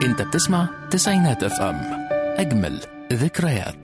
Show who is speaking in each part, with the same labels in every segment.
Speaker 1: انت بتسمع تسعينات اف ام اجمل ذكريات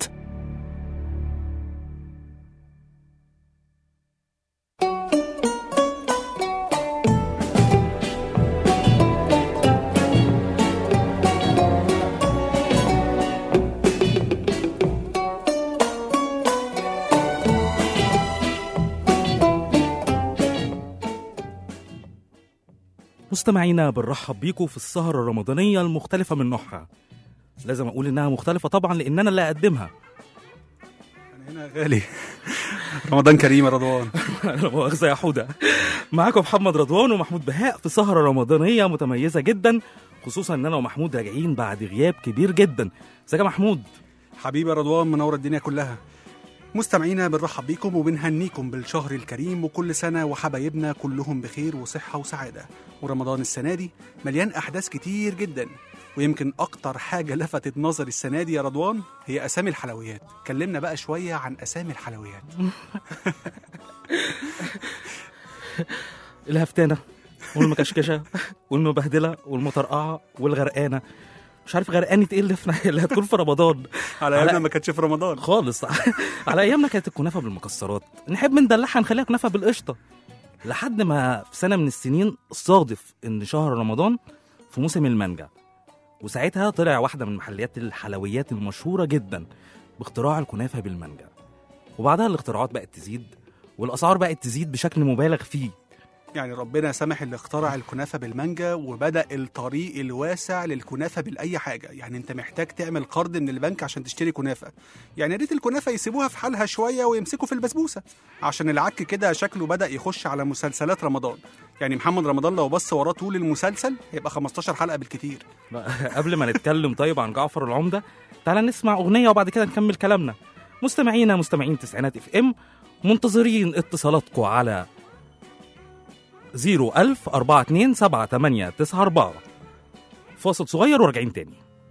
Speaker 2: مستمعينا بنرحب بيكم في السهرة الرمضانية المختلفة من نوعها لازم أقول إنها مختلفة طبعا لأن أنا اللي أقدمها
Speaker 3: أنا هنا غالي رمضان كريم يا رضوان
Speaker 2: لا مؤاخذة يا حودة معاكم محمد رضوان ومحمود بهاء في سهرة رمضانية متميزة جدا خصوصا إن أنا ومحمود راجعين بعد غياب كبير جدا ازيك يا محمود
Speaker 3: حبيبي يا رضوان منور الدنيا كلها مستمعينا بنرحب بيكم وبنهنيكم بالشهر الكريم وكل سنة وحبايبنا كلهم بخير وصحة وسعادة ورمضان السنة دي مليان أحداث كتير جدا ويمكن أكتر حاجة لفتت نظري السنة دي يا رضوان هي أسامي الحلويات كلمنا بقى شوية عن أسامي الحلويات
Speaker 2: الهفتانة والمكشكشة والمبهدلة والمطرقعة والغرقانة مش عارف غرقانة ايه اللي, في اللي هتكون في رمضان
Speaker 3: على أيامنا ما كانتش في رمضان
Speaker 2: خالص على ايامنا كانت الكنافه بالمكسرات نحب ندلعها نخليها كنافه بالقشطه لحد ما في سنه من السنين صادف ان شهر رمضان في موسم المانجا وساعتها طلع واحده من محليات الحلويات المشهوره جدا باختراع الكنافه بالمانجا وبعدها الاختراعات بقت تزيد والاسعار بقت تزيد بشكل مبالغ فيه
Speaker 3: يعني ربنا سمح اللي اخترع الكنافة بالمانجا وبدأ الطريق الواسع للكنافة بالأي حاجة يعني أنت محتاج تعمل قرض من البنك عشان تشتري كنافة يعني يا ريت الكنافة يسيبوها في حالها شوية ويمسكوا في البسبوسة عشان العك كده شكله بدأ يخش على مسلسلات رمضان يعني محمد رمضان لو بص وراه طول المسلسل هيبقى 15 حلقة بالكتير
Speaker 2: قبل ما نتكلم طيب عن جعفر العمدة تعالى نسمع أغنية وبعد كده نكمل كلامنا مستمعينا مستمعين تسعينات اف ام منتظرين اتصالاتكم على 01000 42 78 94 فاصل صغير وراجعين تاني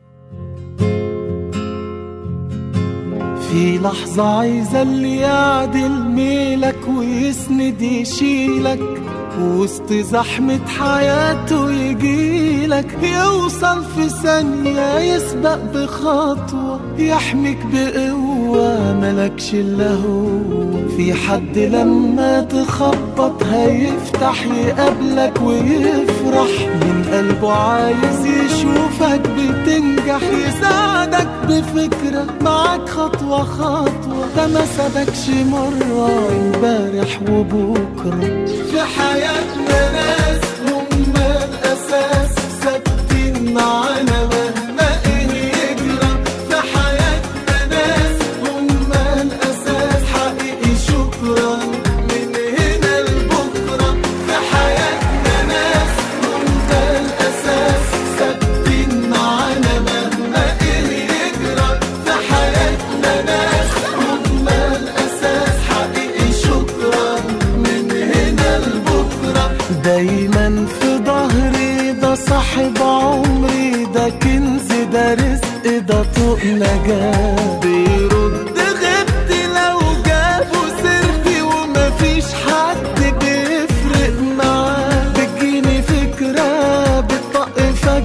Speaker 4: في لحظة عايزة اللي يعدل ميلك ويسند يشيلك وسط زحمة حياته يجيلك يوصل في ثانية يسبق بخطوة يحميك بقوة ملكش إلا هو في حد لما تخبط هيفتح يقابلك ويفرح من قلبه عايز يشوفك بتنجح يساعدك بفكرة معاك خطوة خطوة ده ما سابكش مرة امبارح وبكرة في حياتنا ناس هم الأساس ثابتين معانا مهما إيه يجرى في حياتنا ناس هم الأساس حقيقي شكرا من هنا لبكرة في حياتنا ناس هم الأساس ثابتين معانا مهما إيه يجرى في حياتنا ناس هم الأساس حقيقي شكرا من هنا لبكرة دايما في ظهري ده صاحب عمري ده كنز ده رزق ده طوق نجاة بيرد غبت لو جابوا سيرتي ومفيش حد بيفرق معاه بتجيني فكرة بتطق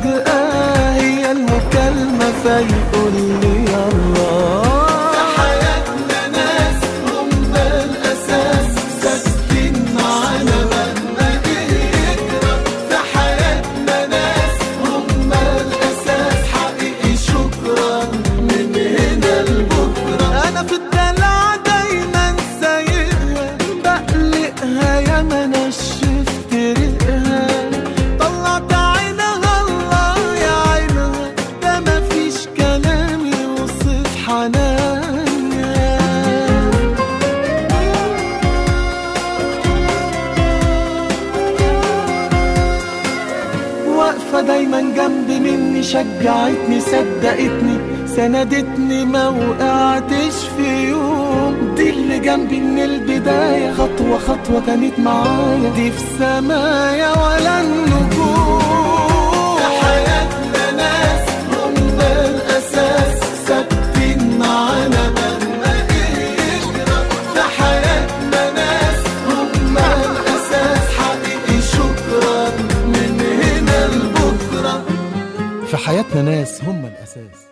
Speaker 4: فجأة هي المكالمة فيقول لي يلا في حياتنا ناس هم الأساس ثابتين معانا مهما يجرى في حياتنا ناس هم الأساس حقيقي شكرا من هنا لبكرة أنا في الدلع دايما سايقها بقلقها يا ما نشفت ريقها طلعت عينها الله يا عينها ده مفيش كلام يوصف حنانها واقفة دايما جنب مني شجعتني صدقتني سندتني ما وقعتش في يوم دي اللي جنبي من البداية خطوة خطوة كانت معايا دي في سمايا ولا النجوم في حياتنا ناس هم الأساس ثابتين معانا مهما إيه يجرى في حياتنا ناس هم الأساس حقيقي شكرا من هنا لبكرة حياتنا ناس هم الأساس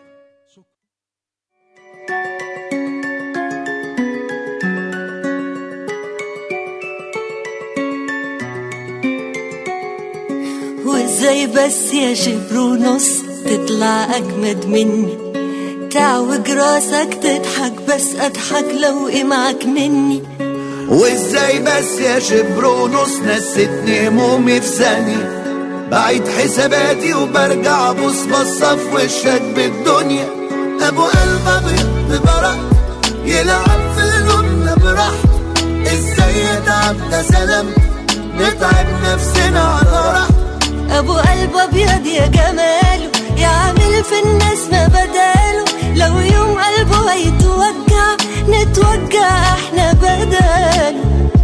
Speaker 5: وازاي بس يا شبر ونص تطلع اجمد مني تعوج راسك تضحك بس اضحك لو معك مني
Speaker 6: وازاي بس يا شبر ونص نستني همومي في ثانية بعيد حساباتي وبرجع ابص بصة في وشك بالدنيا ابو قلب ابيض برق يلعب في قلوبنا براحته ازاي يتعب ده سلام نتعب نفسنا على راحته
Speaker 5: ابو قلب ابيض يا جماله يعمل في الناس ما بداله لو يوم قلبه هيتوجع نتوجع احنا بداله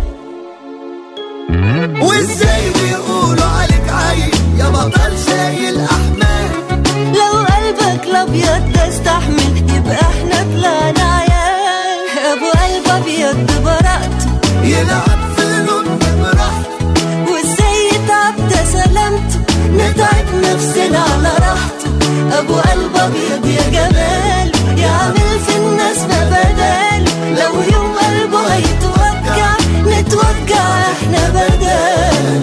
Speaker 6: وازاي بيقولوا عليك عيل يا بطل شايل احمال
Speaker 5: لو قلبك الابيض ده استحمل يبقى احنا طلعنا عيال ابو قلب ابيض ببراءته
Speaker 6: يلعب في قلوبنا براحته
Speaker 5: وازاي يتعب ده سلامته نتعب نفسنا على راحته ابو قلب ابيض يا جمال يعمل في الناس ما بداله لو يوم قلبه هيتوجع نتوجع احنا بداله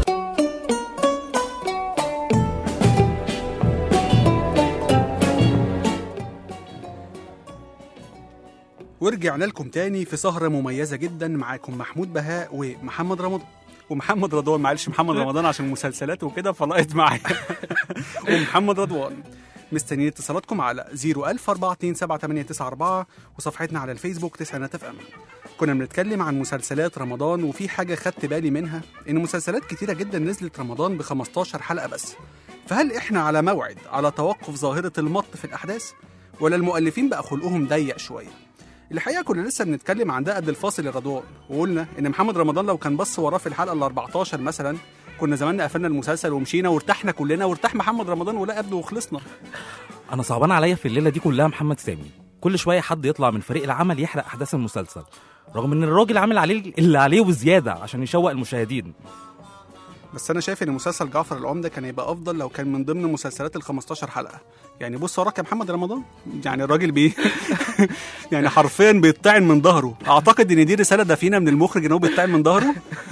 Speaker 3: ورجعنا لكم تاني في سهرة مميزة جدا معاكم محمود بهاء ومحمد رمضان ومحمد رضوان معلش محمد رمضان عشان مسلسلات وكده فلقيت معايا ومحمد رضوان مستنيين اتصالاتكم على 010427894 وصفحتنا على الفيسبوك تسعينات اف ام كنا بنتكلم عن مسلسلات رمضان وفي حاجة خدت بالي منها إن مسلسلات كتيرة جدا نزلت رمضان ب 15 حلقة بس فهل إحنا على موعد على توقف ظاهرة المط في الأحداث ولا المؤلفين بقى خلقهم ضيق شوية الحقيقه كنا لسه بنتكلم عن ده قبل الفاصل يا غدوان وقلنا ان محمد رمضان لو كان بص وراه في الحلقه ال 14 مثلا كنا زماننا قفلنا المسلسل ومشينا وارتحنا كلنا وارتاح محمد رمضان ولا قبله وخلصنا
Speaker 2: انا صعبان عليا في الليله دي كلها محمد سامي كل شويه حد يطلع من فريق العمل يحرق احداث المسلسل رغم ان الراجل عامل عليه اللي عليه وزياده عشان يشوق المشاهدين
Speaker 3: بس انا شايف ان مسلسل جعفر العمده كان يبقى افضل لو كان من ضمن مسلسلات ال 15 حلقه يعني بص وراك يا محمد رمضان يعني الراجل بي يعني حرفيا بيطعن من ظهره اعتقد ان دي رساله دفينه من المخرج ان هو بيطعن من ظهره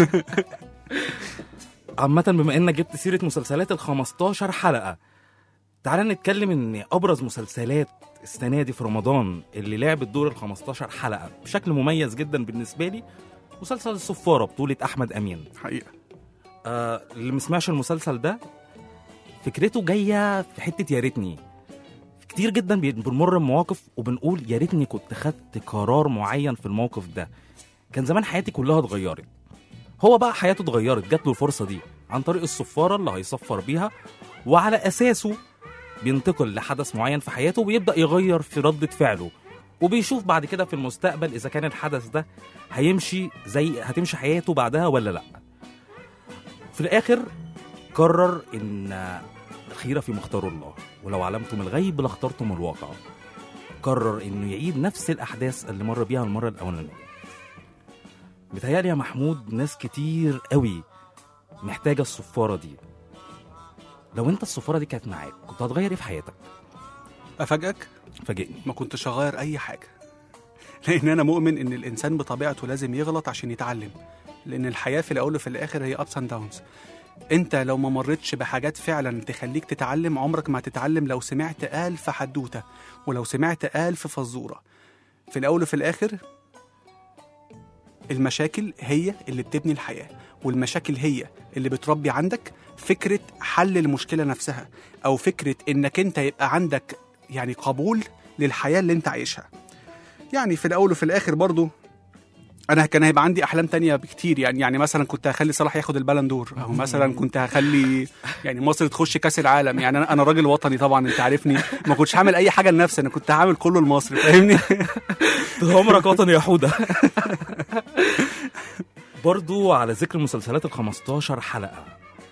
Speaker 2: عامة بما انك جبت سيرة مسلسلات ال 15 حلقة تعال نتكلم ان ابرز مسلسلات السنة دي في رمضان اللي لعبت دور ال 15 حلقة بشكل مميز جدا بالنسبة لي مسلسل الصفارة بطولة احمد امين
Speaker 3: حقيقه
Speaker 2: آه اللي مسمعش المسلسل ده فكرته جاية في حتة يا ريتني كتير جدا بي- بنمر بمواقف وبنقول يا ريتني كنت خدت قرار معين في الموقف ده كان زمان حياتي كلها اتغيرت هو بقى حياته اتغيرت جات له الفرصة دي عن طريق الصفارة اللي هيصفر بيها وعلى أساسه بينتقل لحدث معين في حياته وبيبدأ يغير في ردة فعله وبيشوف بعد كده في المستقبل إذا كان الحدث ده هيمشي زي هتمشي حياته بعدها ولا لأ في الآخر قرر إن الخيرة في مختار الله ولو علمتم الغيب لاخترتم الواقع قرر إنه يعيد نفس الأحداث اللي مر بيها المرة الأولانية بتهيألي يا محمود ناس كتير قوي محتاجة الصفارة دي لو انت الصفارة دي كانت معاك كنت هتغير ايه في حياتك؟
Speaker 3: افاجئك
Speaker 2: فاجئني
Speaker 3: ما كنتش هغير اي حاجه لان انا مؤمن ان الانسان بطبيعته لازم يغلط عشان يتعلم لان الحياه في الاول وفي الاخر هي ابس اند داونز انت لو ما مرتش بحاجات فعلا تخليك تتعلم عمرك ما هتتعلم لو سمعت ألف حدوته ولو سمعت ألف فزوره في الاول وفي الاخر المشاكل هي اللي بتبني الحياه والمشاكل هي اللي بتربي عندك فكره حل المشكله نفسها او فكره انك انت يبقى عندك يعني قبول للحياه اللي انت عايشها يعني في الاول وفي الاخر برضو انا كان هيبقى عندي احلام تانية بكتير يعني يعني مثلا كنت هخلي صلاح ياخد البالون دور او مثلا كنت هخلي يعني مصر تخش كاس العالم يعني انا انا راجل وطني طبعا انت عارفني ما كنتش هعمل اي حاجه لنفسي انا كنت هعمل كله لمصر فاهمني
Speaker 2: طول عمرك وطني يا حودة برضو على ذكر المسلسلات ال 15 حلقة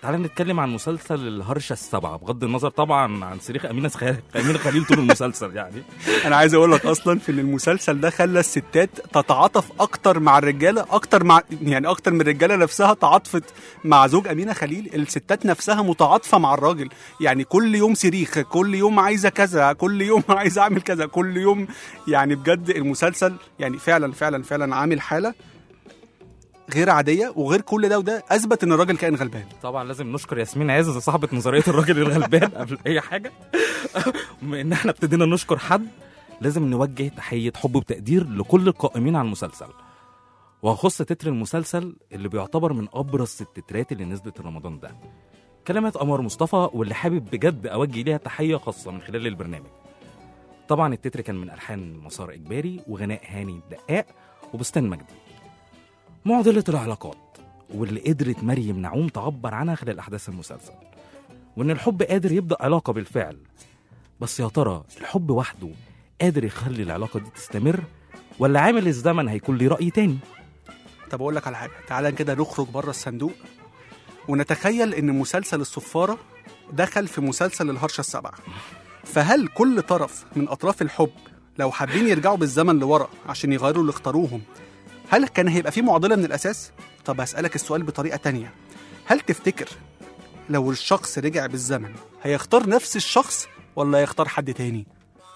Speaker 2: تعالى نتكلم عن مسلسل الهرشة السبعة بغض النظر طبعا عن صريخ أمينة خليل أمينة خليل طول المسلسل يعني
Speaker 3: انا عايز اقول لك اصلا في ان المسلسل ده خلى الستات تتعاطف اكتر مع الرجاله اكتر مع يعني اكتر من الرجاله نفسها تعاطفت مع زوج امينه خليل الستات نفسها متعاطفه مع الراجل يعني كل يوم صريخ كل يوم عايزه كذا كل يوم عايزه اعمل كذا كل يوم يعني بجد المسلسل يعني فعلا فعلا فعلا عامل حاله غير عاديه وغير كل ده وده اثبت ان الراجل كائن غلبان
Speaker 2: طبعا لازم نشكر ياسمين عز صاحبة نظرية الراجل الغلبان قبل أي حاجة بما إن إحنا ابتدينا نشكر حد لازم نوجه تحية حب وتقدير لكل القائمين على المسلسل وهخص تتر المسلسل اللي بيعتبر من أبرز التترات اللي نزلت رمضان ده كلمات قمر مصطفى واللي حابب بجد أوجه ليها تحية خاصة من خلال البرنامج طبعا التتر كان من ألحان مسار إجباري وغناء هاني الدقاق وبستان مجدي معضلة العلاقات واللي قدرت مريم نعوم تعبر عنها خلال أحداث المسلسل وإن الحب قادر يبدأ علاقة بالفعل بس يا ترى الحب وحده قادر يخلي العلاقة دي تستمر ولا عامل الزمن هيكون ليه رأي تاني
Speaker 3: طب اقول لك على حاجه تعالى كده نخرج بره الصندوق ونتخيل ان مسلسل الصفاره دخل في مسلسل الهرشه السبعه فهل كل طرف من اطراف الحب لو حابين يرجعوا بالزمن لورا عشان يغيروا اللي اختاروهم هل كان هيبقى في معضله من الاساس طب هسالك السؤال بطريقه تانية هل تفتكر لو الشخص رجع بالزمن هيختار نفس الشخص ولا هيختار حد تاني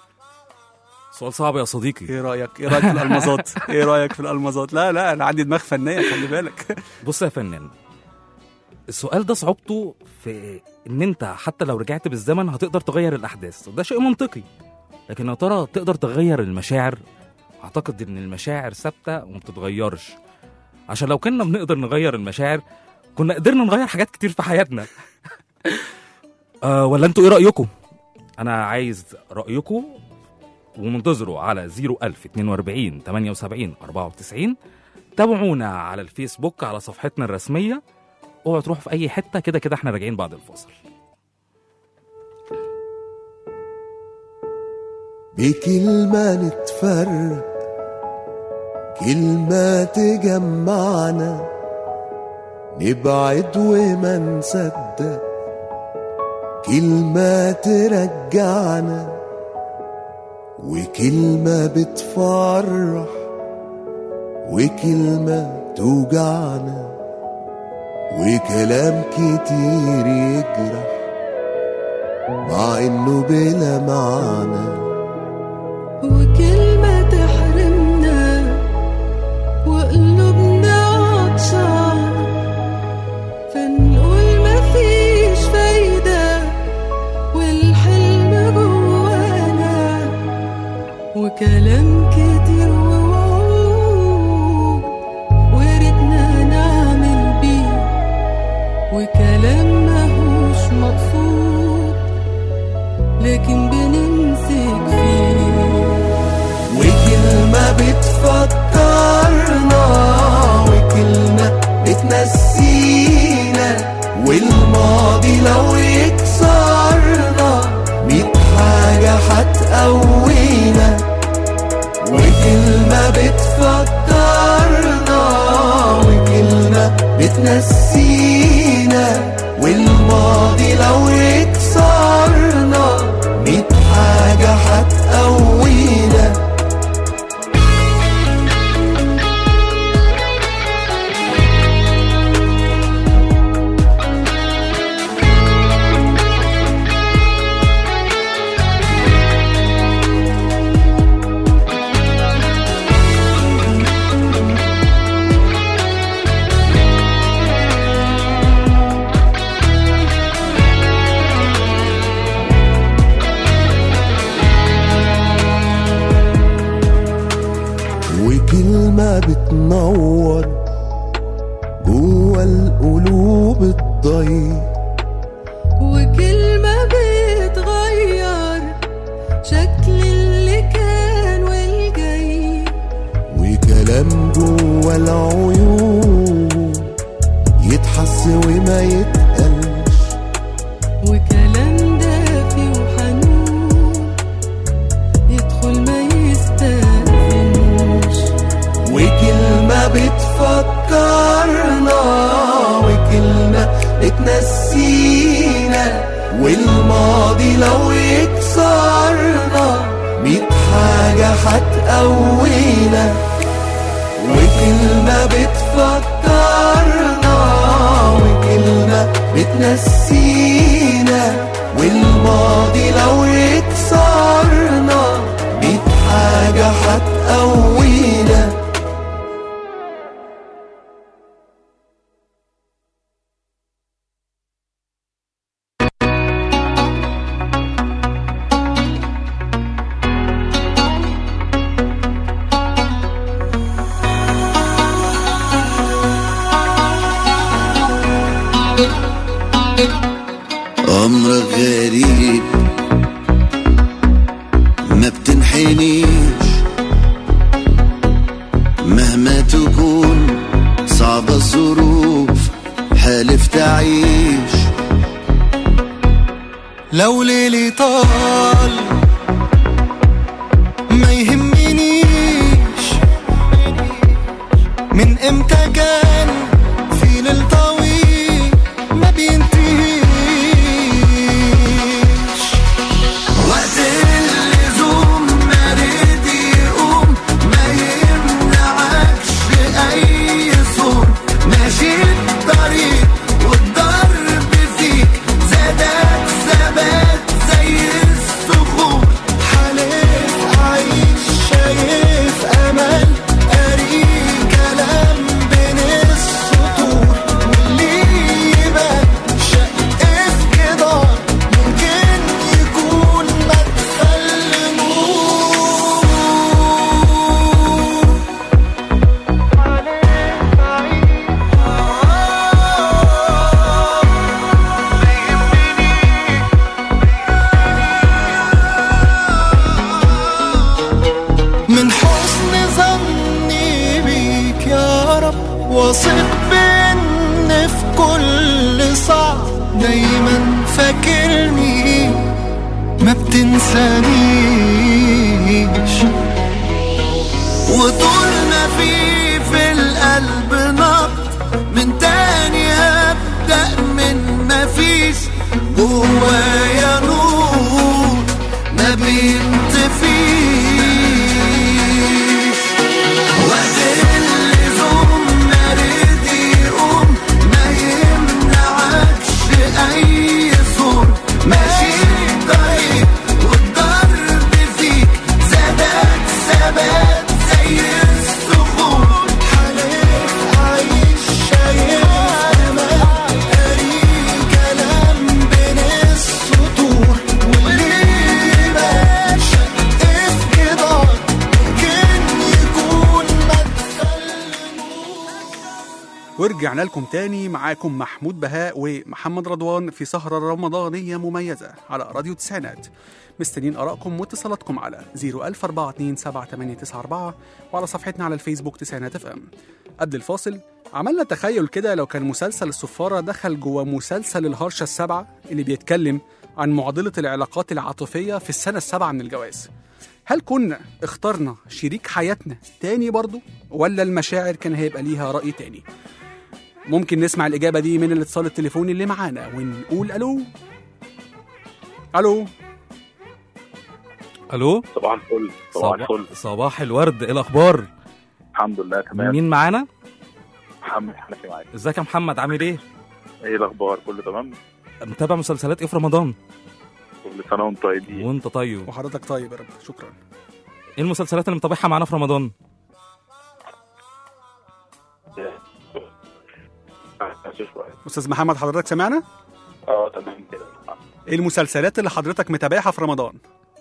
Speaker 2: سؤال صعب يا صديقي
Speaker 3: ايه رايك ايه رايك في الالمازات ايه رايك في الالمازات لا لا انا عندي دماغ فنيه خلي بالك
Speaker 2: بص يا فنان السؤال ده صعوبته في ان انت حتى لو رجعت بالزمن هتقدر تغير الاحداث وده شيء منطقي لكن يا ترى تقدر تغير المشاعر اعتقد ان المشاعر ثابته وما بتتغيرش عشان لو كنا بنقدر نغير المشاعر كنا قدرنا نغير حاجات كتير في حياتنا أه ولا انتوا ايه رايكم انا عايز رايكم ومنتظره على 01042 78 94 تابعونا على الفيسبوك على صفحتنا الرسميه اوعوا تروحوا في اي حته كده كده احنا راجعين بعد الفاصل
Speaker 6: بكلمة نتفرق كلمة تجمعنا نبعد وما نصدق كلمة ترجعنا وكلمة بتفرح وكلمة توجعنا وكلام كتير يجرح مع انه بلا معنى
Speaker 7: وكلمة تحرمنا وقلوبنا عطشانة فنقول مفيش فايدة والحلم جوانا وكلام كتير ووعود وردنا نعمل بيه وكلام ماهوش مقصود لكن بنمسك فيه
Speaker 6: وكلمة بتفكرنا وكلمة بتنسينا والماضي لو يكسرنا ميت حاجة هتقوينا وكلمة بتفكرنا وكلمة بتنسينا والماضي لو يكسرنا ميت حاجة هتقوينا وكلمة بتنور جوا القلوب الضيق
Speaker 7: وكلمة بتغير شكل اللي كان والجاي
Speaker 6: وكلام جوا العيون يتحس وما يتقلش
Speaker 7: وكلام دافي وحنون يدخل ما يستأذنوش
Speaker 6: وكلمة بتفكرنا وكلمة بتنسينا والماضي لو يكسرنا ميت حاجة هتقوينا وكلمة بتفكرنا وكلمة بتنسينا والماضي لو يكسرنا ميت حاجة هتقوينا أمرك غريب ما بتنحنيش مهما تكون صعبة الظروف حالف تعيش لو ليلي طال ما يهمنيش من امتى كان في ليل طويل ما بينتهيش وقت اللزوم ما رد يقوم ما يمنعكش اي صوت ماشي الطريق والضرب فيك زادك ثبات زي الصخور حالف عايش شايف امل قاري كلام بين السطور واللي يبان شق في جدار ممكن يكون مدخل نور من حسن ظني بيك يا رب واثق بان في كل صعب دايما فاكرني ما بتنسانيش وطول ما في في القلب نبض من تاني هبدأ من ما فيش جوايا نور ما بينطفيش وقت اللزوم ما رد يقوم ما يمنعكش اي صوت ماشي طريق والضرب فيك زادك ثبات زي الصخور حالف عايش شايف امل قاري كلام بين السطور واللي ماشي في جدار ممكن يكون مدخل
Speaker 3: ورجعنا لكم تاني معاكم محمود بهاء ومحمد رضوان في سهرة رمضانية مميزة على راديو تسعينات مستنيين آرائكم واتصالاتكم على 014278994 وعلى صفحتنا على الفيسبوك تسعينات اف ام قبل الفاصل عملنا تخيل كده لو كان مسلسل الصفارة دخل جوه مسلسل الهرشة السبعة اللي بيتكلم عن معضلة العلاقات العاطفية في السنة السابعة من الجواز هل كنا اخترنا شريك حياتنا تاني برضو ولا المشاعر كان هيبقى ليها رأي تاني ممكن نسمع الإجابة دي من الاتصال التليفوني اللي معانا ونقول ألو ألو
Speaker 2: الو
Speaker 8: صباح الفل صباح الفل
Speaker 2: صباح الورد ايه الاخبار
Speaker 8: الحمد لله تمام
Speaker 2: مين معانا
Speaker 8: محمد حنفي معاك
Speaker 2: ازيك يا محمد عامل ايه
Speaker 8: ايه الاخبار كله تمام
Speaker 2: متابع مسلسلات ايه في رمضان
Speaker 8: كل سنه وانتم طيبين
Speaker 2: وانت طيب
Speaker 3: وحضرتك طيب يا رب شكرا
Speaker 2: ايه المسلسلات اللي متابعها معانا في رمضان
Speaker 3: أستاذ محمد حضرتك سمعنا
Speaker 8: اه تمام كده
Speaker 3: إيه المسلسلات اللي حضرتك متابعها في رمضان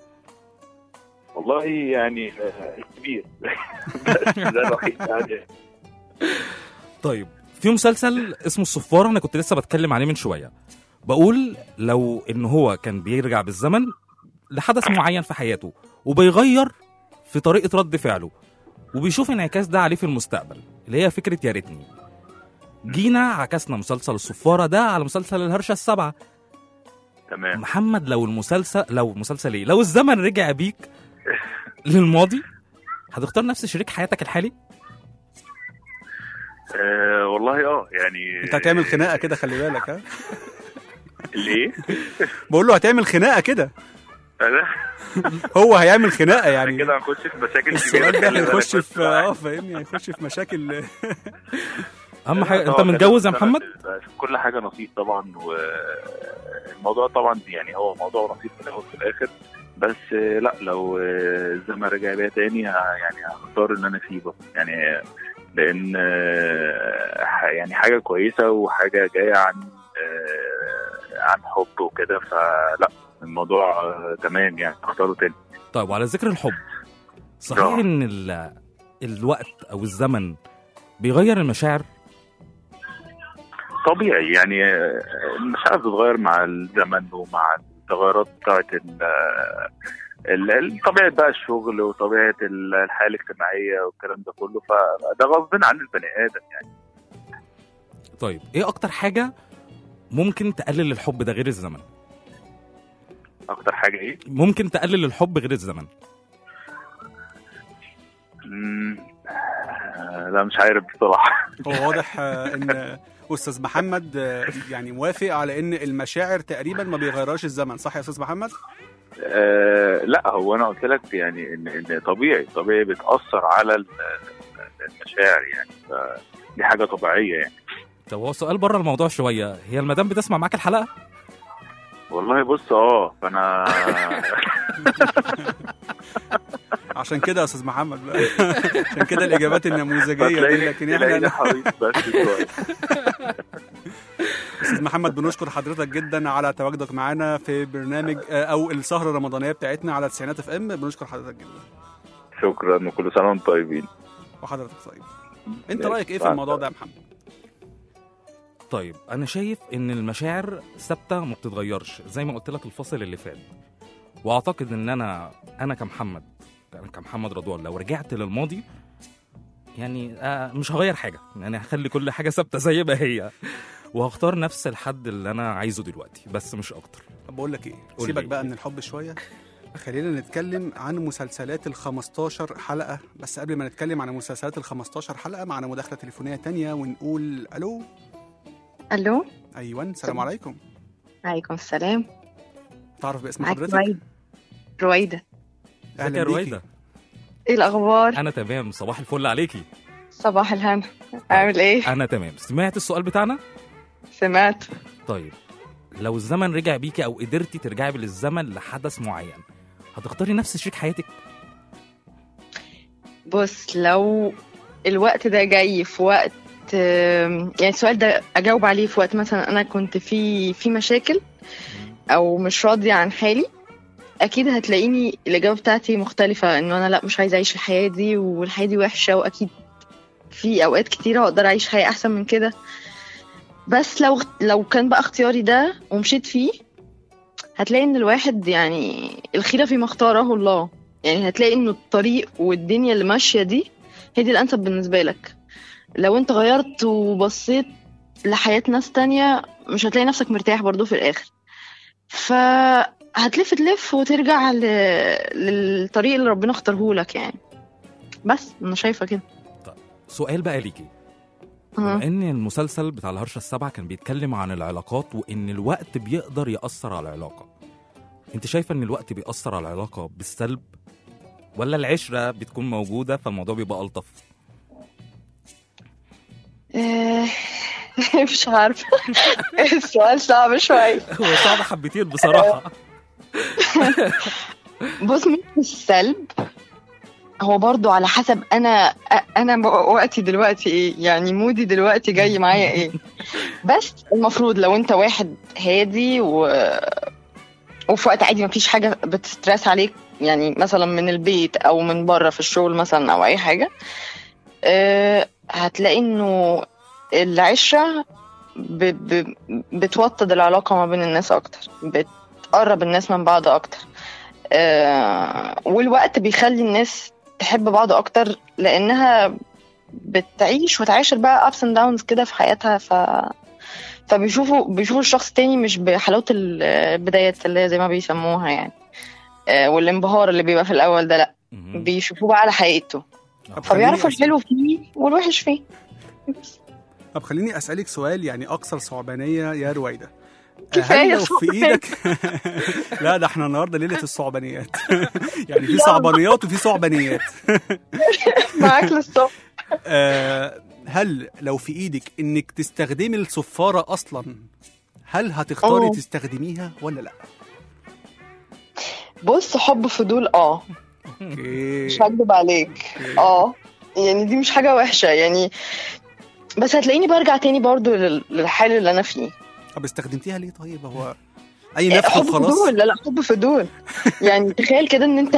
Speaker 8: والله يعني آه، الكبير بس ده الوحيد يعني
Speaker 2: طيب في مسلسل اسمه الصفارة أنا كنت لسه بتكلم عليه من شوية بقول لو إن هو كان بيرجع بالزمن لحدث معين في حياته وبيغير في طريقة رد فعله وبيشوف انعكاس ده عليه في المستقبل اللي هي فكرة يا ريتني جينا عكسنا مسلسل الصفارة ده على مسلسل الهرشة السبعة
Speaker 8: تمام
Speaker 2: محمد لو المسلسل لو مسلسل ايه لو الزمن رجع بيك للماضي هتختار نفس شريك حياتك الحالي
Speaker 9: آه والله اه يعني
Speaker 3: انت هتعمل خناقه كده خلي بالك ها
Speaker 9: ليه؟
Speaker 3: بقول له هتعمل خناقه كده
Speaker 9: انا
Speaker 3: هو هيعمل خناقه
Speaker 9: يعني
Speaker 3: يعني
Speaker 9: كده هنخش في مشاكل
Speaker 3: السؤال
Speaker 9: كبيره
Speaker 3: ده
Speaker 9: خلي بالك
Speaker 3: هيخش
Speaker 9: بس
Speaker 3: في اه فاهمني هيخش في مشاكل
Speaker 2: اهم حاجه انت
Speaker 9: طبعاً
Speaker 2: متجوز يا
Speaker 9: أنا
Speaker 2: محمد
Speaker 9: في كل حاجه نصيب طبعا والموضوع طبعا يعني هو موضوع نصيب في الاول وفي الاخر بس آه، لا لو آه، الزمن رجع بيا تاني ه- يعني هختار ان انا اسيبه يعني آه، لان آه، ح- يعني حاجه كويسه وحاجه جايه عن آه، عن حب وكده فلا الموضوع آه، تمام يعني اختاره تاني
Speaker 2: طيب وعلى ذكر الحب صحيح
Speaker 9: آه.
Speaker 2: ان ال... الوقت او الزمن بيغير المشاعر
Speaker 9: طبيعي يعني آه، المشاعر بتتغير مع الزمن ومع التغيرات بتاعت ال- ال- ال- طبيعة بقى الشغل وطبيعة ال- الحياة الاجتماعية والكلام ده كله فده غصب عن البني آدم يعني
Speaker 2: طيب ايه اكتر حاجه ممكن تقلل الحب ده غير الزمن
Speaker 9: أكتر حاجة إيه؟
Speaker 2: ممكن تقلل الحب غير الزمن
Speaker 9: مم، آه، لا مش عارف بصراحة
Speaker 3: هو واضح آه، ان استاذ محمد آه، يعني موافق على ان المشاعر تقريبا ما بيغيرهاش الزمن صح يا استاذ محمد
Speaker 9: آه، لا هو أنا قلت لك يعني إن إن طبيعي طبيعي بتأثر على ال- المشاعر يعني ف- دي حاجة طبيعية يعني
Speaker 2: طب هو سؤال بره الموضوع شويه هي المدام بتسمع معاك الحلقه
Speaker 9: والله بص اه فأنا
Speaker 3: عشان كده يا استاذ محمد بقى عشان كده الاجابات النموذجيه دي
Speaker 9: فتلاقيني
Speaker 3: لكن
Speaker 9: تلاقيني
Speaker 3: احنا
Speaker 9: حريص بس شوية
Speaker 3: استاذ محمد بنشكر حضرتك جدا على تواجدك معانا في برنامج آه، او السهره الرمضانيه بتاعتنا على تسعينات اف ام بنشكر حضرتك جدا
Speaker 9: شكرا وكل سنه وانتم طيبين
Speaker 3: وحضرتك طيب انت
Speaker 9: ماشي،
Speaker 3: رايك ايه في
Speaker 9: مع
Speaker 3: الموضوع ده يا محمد
Speaker 2: طيب انا شايف ان المشاعر ثابته ما بتتغيرش زي ما قلت لك الفصل اللي فات واعتقد ان انا انا كمحمد انا كمحمد رضوان لو رجعت للماضي يعني آه مش هغير حاجه يعني هخلي كل حاجه ثابته زي ما هي وهختار نفس الحد اللي انا عايزه دلوقتي بس مش اكتر
Speaker 3: طب بقول لك ايه
Speaker 2: قول
Speaker 3: سيبك
Speaker 2: لي.
Speaker 3: بقى من الحب شويه خلينا نتكلم عن مسلسلات ال 15 حلقه بس قبل ما نتكلم عن مسلسلات ال 15 حلقه معنا مداخله تليفونيه تانية ونقول الو
Speaker 10: الو
Speaker 3: ايوه السلام عليكم
Speaker 10: عليكم السلام
Speaker 3: تعرف باسم
Speaker 10: معاك
Speaker 3: حضرتك
Speaker 10: رويدة رويدة
Speaker 2: ازيك
Speaker 3: أهلاً
Speaker 2: يا
Speaker 3: بيكي.
Speaker 2: رويده
Speaker 10: ايه الاخبار
Speaker 2: انا تمام صباح الفل عليكي
Speaker 10: صباح الهنا عامل ايه
Speaker 2: انا تمام سمعت السؤال بتاعنا
Speaker 10: سمعت
Speaker 2: طيب لو الزمن رجع بيكي او قدرتي ترجعي بالزمن لحدث معين هتختاري نفس شريك حياتك
Speaker 10: بص لو الوقت ده جاي في وقت آم، يعني السؤال ده اجاوب عليه في وقت مثلا انا كنت في في مشاكل او مش راضيه عن حالي اكيد هتلاقيني الاجابه بتاعتي مختلفه انه انا لا مش عايزه اعيش الحياه دي والحياه دي وحشه واكيد في اوقات كتيره اقدر اعيش حياه احسن من كده بس لو لو كان بقى اختياري ده ومشيت فيه هتلاقي ان الواحد يعني الخيره فيما اختاره الله يعني هتلاقي انه الطريق والدنيا اللي ماشيه دي هي دي الانسب بالنسبه لك لو انت غيرت وبصيت لحياه ناس تانية مش هتلاقي نفسك مرتاح برضو في الاخر فهتلف تلف وترجع ل... للطريق اللي ربنا اختاره لك يعني بس انا شايفه كده
Speaker 2: سؤال بقى ليكي
Speaker 10: أها.
Speaker 2: بما ان المسلسل بتاع الهرشه السبعه كان بيتكلم عن العلاقات وان الوقت بيقدر ياثر على العلاقه انت شايفه ان الوقت بيأثر على العلاقه بالسلب ولا العشره بتكون موجوده فالموضوع بيبقى الطف
Speaker 10: آه، مش عارفه السؤال صعب شويه
Speaker 2: هو صعب حبتين بصراحه
Speaker 10: بص مش السلب هو برضو على حسب انا انا وقتي دلوقتي ايه يعني مودي دلوقتي جاي معايا ايه بس المفروض لو انت واحد هادي و... وفي وقت عادي مفيش حاجه بتسترس عليك يعني مثلا من البيت او من بره في الشغل مثلا او اي حاجه أه هتلاقي انه العشره ب... ب... بتوطد العلاقه ما بين الناس اكتر بتقرب الناس من بعض اكتر آه، والوقت بيخلي الناس تحب بعض اكتر لانها بتعيش وتعاشر بقى ups and downs كده في حياتها ف فبيشوفوا بيشوفوا الشخص التاني مش بحلاوة البدايات اللي هي زي ما بيسموها يعني آه، والانبهار اللي بيبقى في الاول ده لا بيشوفوه بقى على حقيقته
Speaker 3: طب
Speaker 10: فبيعرفوا
Speaker 3: خليني
Speaker 10: الحلو فيه والوحش فيه
Speaker 3: طب خليني اسالك سؤال يعني اكثر صعبانيه يا رويده
Speaker 10: كفاية
Speaker 3: هل لو في
Speaker 10: صعبان.
Speaker 3: ايدك لا ده احنا النهارده ليله الصعبانيات يعني في صعبانيات وفي صعبانيات
Speaker 10: معاك للصبح
Speaker 3: آه، هل لو في ايدك انك تستخدمي الصفاره اصلا هل هتختاري
Speaker 10: أوه.
Speaker 3: تستخدميها ولا لا
Speaker 10: بص حب فضول اه
Speaker 3: اوكي
Speaker 10: مش هكدب عليك اه يعني دي مش حاجة وحشة يعني بس هتلاقيني برجع تاني برضو لل- للحال اللي انا فيه
Speaker 3: طب استخدمتيها ليه طيب هو اي نفخ
Speaker 10: حب
Speaker 3: وخلاص
Speaker 10: فضول لا لا حب فضول يعني تخيل كده ان انت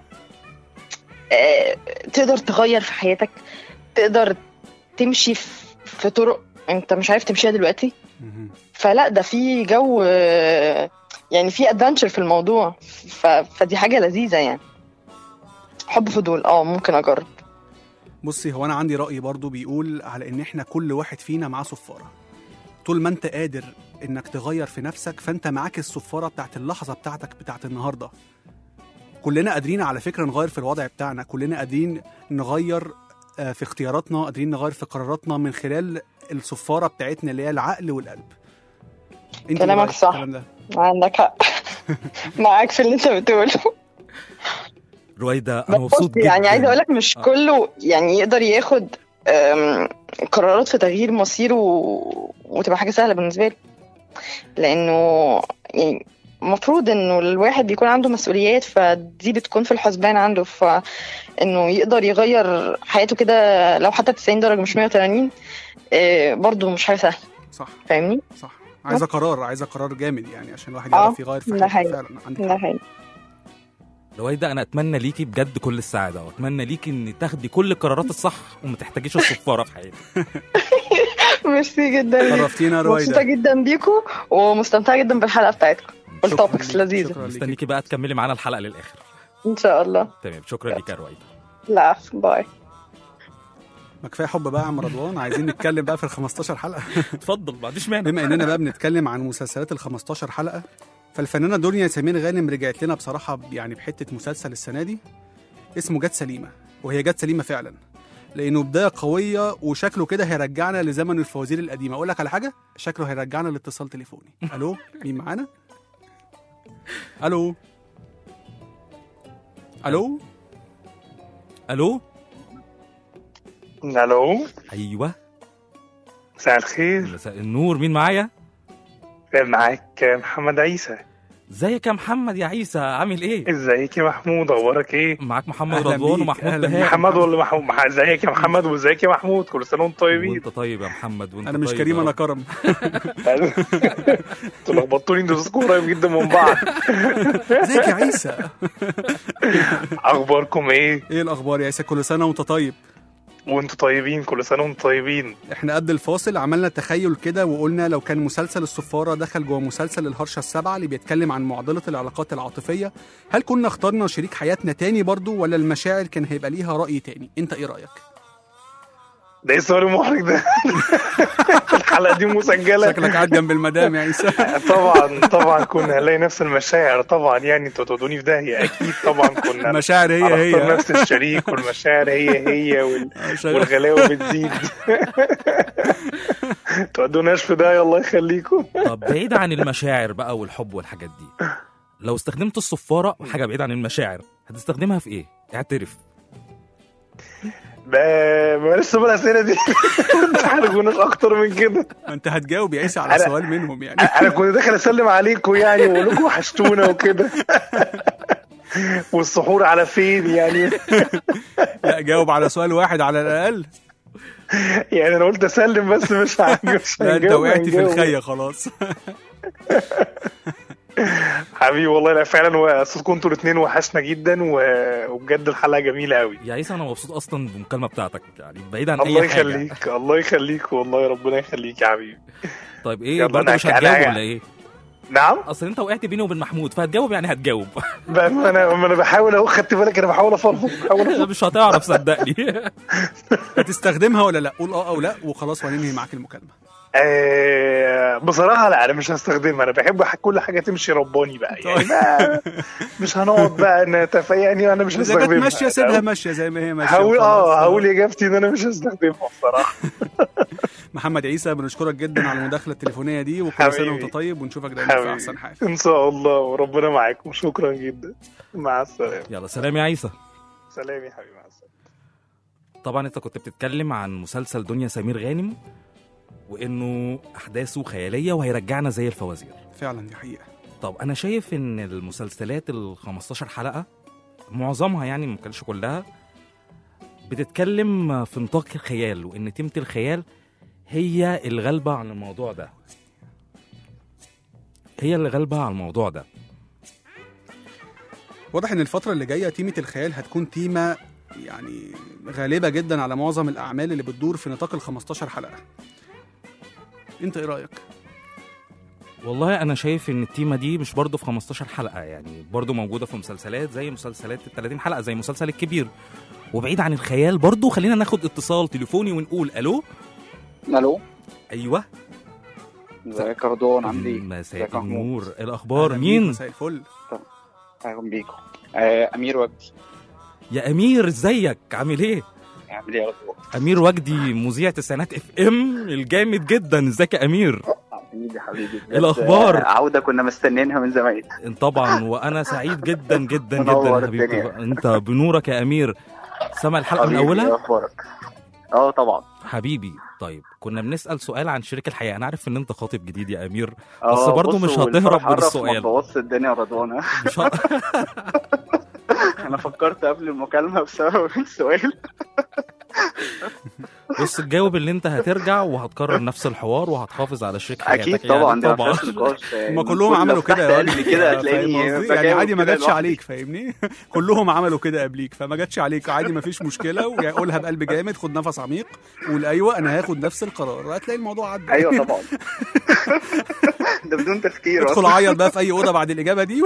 Speaker 10: آه، تقدر تغير في حياتك تقدر تمشي في- في طرق انت مش عارف تمشيها دلوقتي
Speaker 3: مهم.
Speaker 10: فلا ده في جو آه، يعني في ادفنتشر في الموضوع ف... فدي حاجة لذيذة يعني حب فضول اه ممكن اجرب
Speaker 3: بصي هو انا عندي راي برضو بيقول على ان احنا كل واحد فينا معاه صفاره طول ما انت قادر انك تغير في نفسك فانت معاك الصفاره بتاعت اللحظه بتاعتك بتاعت النهارده كلنا قادرين على فكره نغير في الوضع بتاعنا كلنا قادرين نغير آه، في اختياراتنا قادرين نغير في قراراتنا من خلال الصفاره بتاعتنا اللي هي العقل والقلب انت إيه
Speaker 10: كلامك
Speaker 3: رأيك في
Speaker 10: صح.
Speaker 3: الكلام ده؟
Speaker 10: عندك حق معاك في اللي انت بتقوله
Speaker 2: رويده انا
Speaker 10: بس
Speaker 2: مبسوط
Speaker 10: بص
Speaker 2: جدا
Speaker 10: يعني عايزه اقول لك مش
Speaker 2: آه.
Speaker 10: كله يعني يقدر ياخد أم، قرارات في تغيير مصيره و... وتبقى حاجه سهله بالنسبه له لانه يعني المفروض انه الواحد بيكون عنده مسؤوليات فدي بتكون في الحسبان عنده فانه يقدر يغير حياته كده لو حتى 90 درجه مش 180 آه، برضه مش حاجه سهله
Speaker 3: صح
Speaker 10: فاهمني
Speaker 3: صح عايزه قرار عايزه قرار جامد يعني عشان الواحد
Speaker 10: آه،
Speaker 3: يعرف يغير في
Speaker 10: ده
Speaker 3: حياته
Speaker 10: حقيقي.
Speaker 3: فعلا عندك
Speaker 10: ده
Speaker 3: حق.
Speaker 10: حقيقي
Speaker 2: رويده انا اتمنى ليكي بجد كل السعاده واتمنى ليكي ان تاخدي كل القرارات الصح وما تحتاجيش الصفاره في حياتك
Speaker 10: ميرسي جدا ليك.
Speaker 3: شرفتينا يا
Speaker 10: مبسوطه
Speaker 3: رويده
Speaker 10: جدا بيكم ومستمتعه جدا بالحلقه بتاعتكم
Speaker 3: شكراً
Speaker 10: والتوبكس
Speaker 3: ليك.
Speaker 10: لذيذه
Speaker 3: شكراً ليك.
Speaker 2: مستنيكي بقى تكملي معانا الحلقه للاخر
Speaker 10: ان شاء الله
Speaker 2: تمام شكرا ليك يا رويده
Speaker 10: لا باي
Speaker 3: ما كفايه حب بقى يا عم رضوان عايزين نتكلم بقى في ال 15 حلقه
Speaker 2: اتفضل ما عنديش مانع
Speaker 3: بما اننا بقى بنتكلم عن مسلسلات ال 15 حلقه فالفنانه دنيا سمير غانم رجعت لنا بصراحه يعني بحته مسلسل السنه دي اسمه جت سليمه وهي جت سليمه فعلا لانه بدايه قويه وشكله كده هيرجعنا لزمن الفوازير القديمه اقول لك على حاجه شكله هيرجعنا لاتصال تليفوني الو مين معانا الو الو
Speaker 2: الو
Speaker 11: الو
Speaker 2: ايوه
Speaker 11: مساء الخير
Speaker 2: مساء النور مين معايا
Speaker 11: معاك محمد عيسى
Speaker 2: ازيك يا محمد يا عيسى عامل ايه
Speaker 11: ازيك يا محمود اخبارك ايه
Speaker 2: معاك محمد
Speaker 3: أهلاً
Speaker 2: رضوان
Speaker 3: بيك،
Speaker 2: ومحمود
Speaker 3: أهلاً
Speaker 2: بهاء
Speaker 11: محمد ولا محمود مح- ازيك يا محمد وازيك يا محمود كل سنه وانتم طيبين
Speaker 2: وانت طيب يا محمد وانت
Speaker 3: انا مش
Speaker 2: طيب
Speaker 3: كريم
Speaker 2: يا
Speaker 3: انا
Speaker 2: رب.
Speaker 3: كرم
Speaker 11: انتوا لخبطتوني انتوا صوتكم قريب جدا من بعض
Speaker 3: ازيك يا عيسى
Speaker 11: اخباركم ايه
Speaker 3: ايه الاخبار يا عيسى كل سنه وانت طيب
Speaker 11: وانتوا طيبين كل سنه وانتم طيبين
Speaker 3: احنا قبل الفاصل عملنا تخيل كده وقلنا لو كان مسلسل الصفارة دخل جوه مسلسل الهرشة السبعة اللي بيتكلم عن معضلة العلاقات العاطفية هل كنا اخترنا شريك حياتنا تاني برضو ولا المشاعر كان هيبقى ليها رأي تاني انت ايه رأيك
Speaker 11: ده ايه السؤال المحرج ده الحلقه دي مسجله
Speaker 3: شكلك قاعد جنب المدام يا عيسى
Speaker 11: طبعا طبعا كنا هنلاقي نفس المشاعر طبعا يعني انتوا تودوني في داهيه اكيد طبعا كنا
Speaker 3: المشاعر هي
Speaker 11: هنختار
Speaker 3: هي
Speaker 11: نفس الشريك والمشاعر هي هي وال...
Speaker 3: شغال.
Speaker 11: والغلاوه بتزيد تودوناش في ده الله يخليكم
Speaker 2: طب بعيد عن المشاعر بقى والحب والحاجات دي لو استخدمت الصفاره حاجه بعيد عن المشاعر هتستخدمها في ايه اعترف
Speaker 11: ما ما لسه بقى الاسئله دي ما تحرجوناش اكتر من كده
Speaker 3: ما انت هتجاوب يا عيسى على
Speaker 11: أنا-
Speaker 3: سؤال منهم يعني
Speaker 11: انا كنت داخل اسلم عليكم يعني واقول لكم وحشتونا وكده والسحور على فين يعني
Speaker 3: لا جاوب على سؤال واحد على الأقل
Speaker 11: يعني انا قلت اسلم بس مش هنجاوب مش
Speaker 3: لا انت
Speaker 11: هنجاوب،
Speaker 3: وقعت في
Speaker 11: هنجاوب.
Speaker 3: الخية خلاص
Speaker 11: حبيبي والله لا فعلا وصوتكم انتوا الاثنين وحشنا جدا و- وبجد الحلقه جميله قوي
Speaker 2: يا عيسى انا مبسوط اصلا بالمكالمه بتاعتك يعني بعيد عن
Speaker 11: الله
Speaker 2: اي حاجه
Speaker 11: يخليك الله يخليك والله ربنا يخليك يا حبيبي
Speaker 2: طيب ايه
Speaker 11: يلا
Speaker 2: برضه
Speaker 11: أنا-
Speaker 2: مش هتجاوب
Speaker 11: أنا-
Speaker 2: ولا ايه
Speaker 11: نعم
Speaker 2: اصل انت وقعت بيني وبين محمود فهتجاوب يعني هتجاوب
Speaker 11: بقى ما انا ما انا بحاول اهو خدت بالك انا بحاول افرفض بحاول أفرفض.
Speaker 2: مش هتعرف صدقني
Speaker 3: هتستخدمها ولا لا قول اه او لا وخلاص وهننهي معاك المكالمة
Speaker 11: آه بصراحه لا انا مش هستخدمها انا بحب ح- كل حاجه تمشي رباني بقى يعني ما مش هنقعد بقى نتف يعني انا مش
Speaker 3: اذا جت
Speaker 11: هستخدمها
Speaker 3: ماشية سيبها ماشية زي ما هي ماشية
Speaker 11: هقول
Speaker 3: وخلاص.
Speaker 11: اه هقول اجابتي ان انا مش هستخدمها بصراحه
Speaker 3: محمد عيسى بنشكرك جدا على المداخله التليفونيه دي وكل سنه
Speaker 11: حبيبي.
Speaker 3: وانت طيب ونشوفك دايما في
Speaker 11: حبيبي.
Speaker 3: احسن حال
Speaker 11: ان شاء الله وربنا معاكم شكرا جدا مع السلامه
Speaker 2: يلا سلام يا عيسى
Speaker 11: سلام يا حبيبي مع السلامه
Speaker 2: طبعا انت كنت بتتكلم عن مسلسل دنيا سمير غانم وانه احداثه خياليه وهيرجعنا زي الفوازير
Speaker 3: فعلا دي حقيقه
Speaker 2: طب انا شايف ان المسلسلات ال 15 حلقه معظمها يعني ما كانش كلها بتتكلم في نطاق الخيال وان تيمة الخيال هي الغالبه عن الموضوع ده هي اللي غالبه على الموضوع ده
Speaker 3: واضح ان الفتره اللي جايه تيمه الخيال هتكون تيمه يعني غالبه جدا على معظم الاعمال اللي بتدور في نطاق ال 15 حلقه انت ايه رايك
Speaker 2: والله انا شايف ان التيمه دي مش برضه في 15 حلقه يعني برضه موجوده في مسلسلات زي مسلسلات ال 30 حلقه زي مسلسل الكبير وبعيد عن الخيال برضه خلينا ناخد اتصال تليفوني ونقول الو
Speaker 12: الو
Speaker 2: ايوه
Speaker 12: ازيك يا رضوان عامل ايه؟
Speaker 2: مساء
Speaker 12: ازيك يا محمود؟
Speaker 2: النور إيه الاخبار
Speaker 3: أهلا بيك،
Speaker 2: مين
Speaker 3: مساء الفل
Speaker 12: اهلا بيكم آه امير وجدي
Speaker 2: يا امير ازيك عامل ايه
Speaker 12: عامل ايه يا رضوان؟
Speaker 2: امير وجدي مذيع تسعينات اف ام الجامد جدا ازيك يا امير
Speaker 12: حبيبي حبيبي بجد،
Speaker 2: إيه الأخبار؟
Speaker 12: آه، عودة كنا مستنينها من زمان
Speaker 2: طبعا وانا سعيد جدا جدا
Speaker 12: منور
Speaker 2: جدا يا حبيبي
Speaker 12: الدنيا.
Speaker 2: انت بنورك يا امير سمع الحلقه من
Speaker 12: حبيبي،
Speaker 2: اولها
Speaker 12: ايه اخبارك؟ اه طبعا
Speaker 2: حبيبي طيب كنا بنسال سؤال عن شريك الحياه انا عارف ان انت خاطب جديد يا امير بس
Speaker 12: آه،
Speaker 2: برضه
Speaker 12: بص،
Speaker 2: مش
Speaker 12: والفرح
Speaker 2: هتهرب من
Speaker 12: عرف ما
Speaker 2: السؤال
Speaker 12: تبوظش الدنيا يا رضوان ها؟
Speaker 2: مش ه...
Speaker 12: انا فكرت قبل المكالمة بسبب السؤال
Speaker 2: بص تجاوب اللي انت هترجع وهتكرر نفس الحوار وهتحافظ على شريك حياتك
Speaker 12: اكيد طبعا
Speaker 2: يعني
Speaker 12: ده
Speaker 2: طبعا
Speaker 12: ما فيهاش نقاش آه،
Speaker 3: هما
Speaker 12: من
Speaker 3: كلهم
Speaker 12: كل
Speaker 3: عملوا
Speaker 12: لو
Speaker 3: كده
Speaker 12: فتحت
Speaker 3: يا
Speaker 12: قلبي
Speaker 3: وجدي
Speaker 12: كده
Speaker 3: فاهم
Speaker 12: هتلاقيني
Speaker 3: قصدي؟ يعني
Speaker 12: بجاوب
Speaker 3: عادي ما
Speaker 12: كده
Speaker 3: جاتش
Speaker 12: لوحدي.
Speaker 3: عليك فاهمني كلهم عملوا كده قبليك فما جاتش عليك عادي ما فيش مشكله وقولها بقلب جامد خد نفس عميق قول ايوه انا هاخد نفس القرار هتلاقي الموضوع عدى
Speaker 12: ايوه طبعا ده بدون تفكير
Speaker 3: ادخل
Speaker 12: أصلاً.
Speaker 3: عيط بقى في اي اوضه بعد الاجابه دي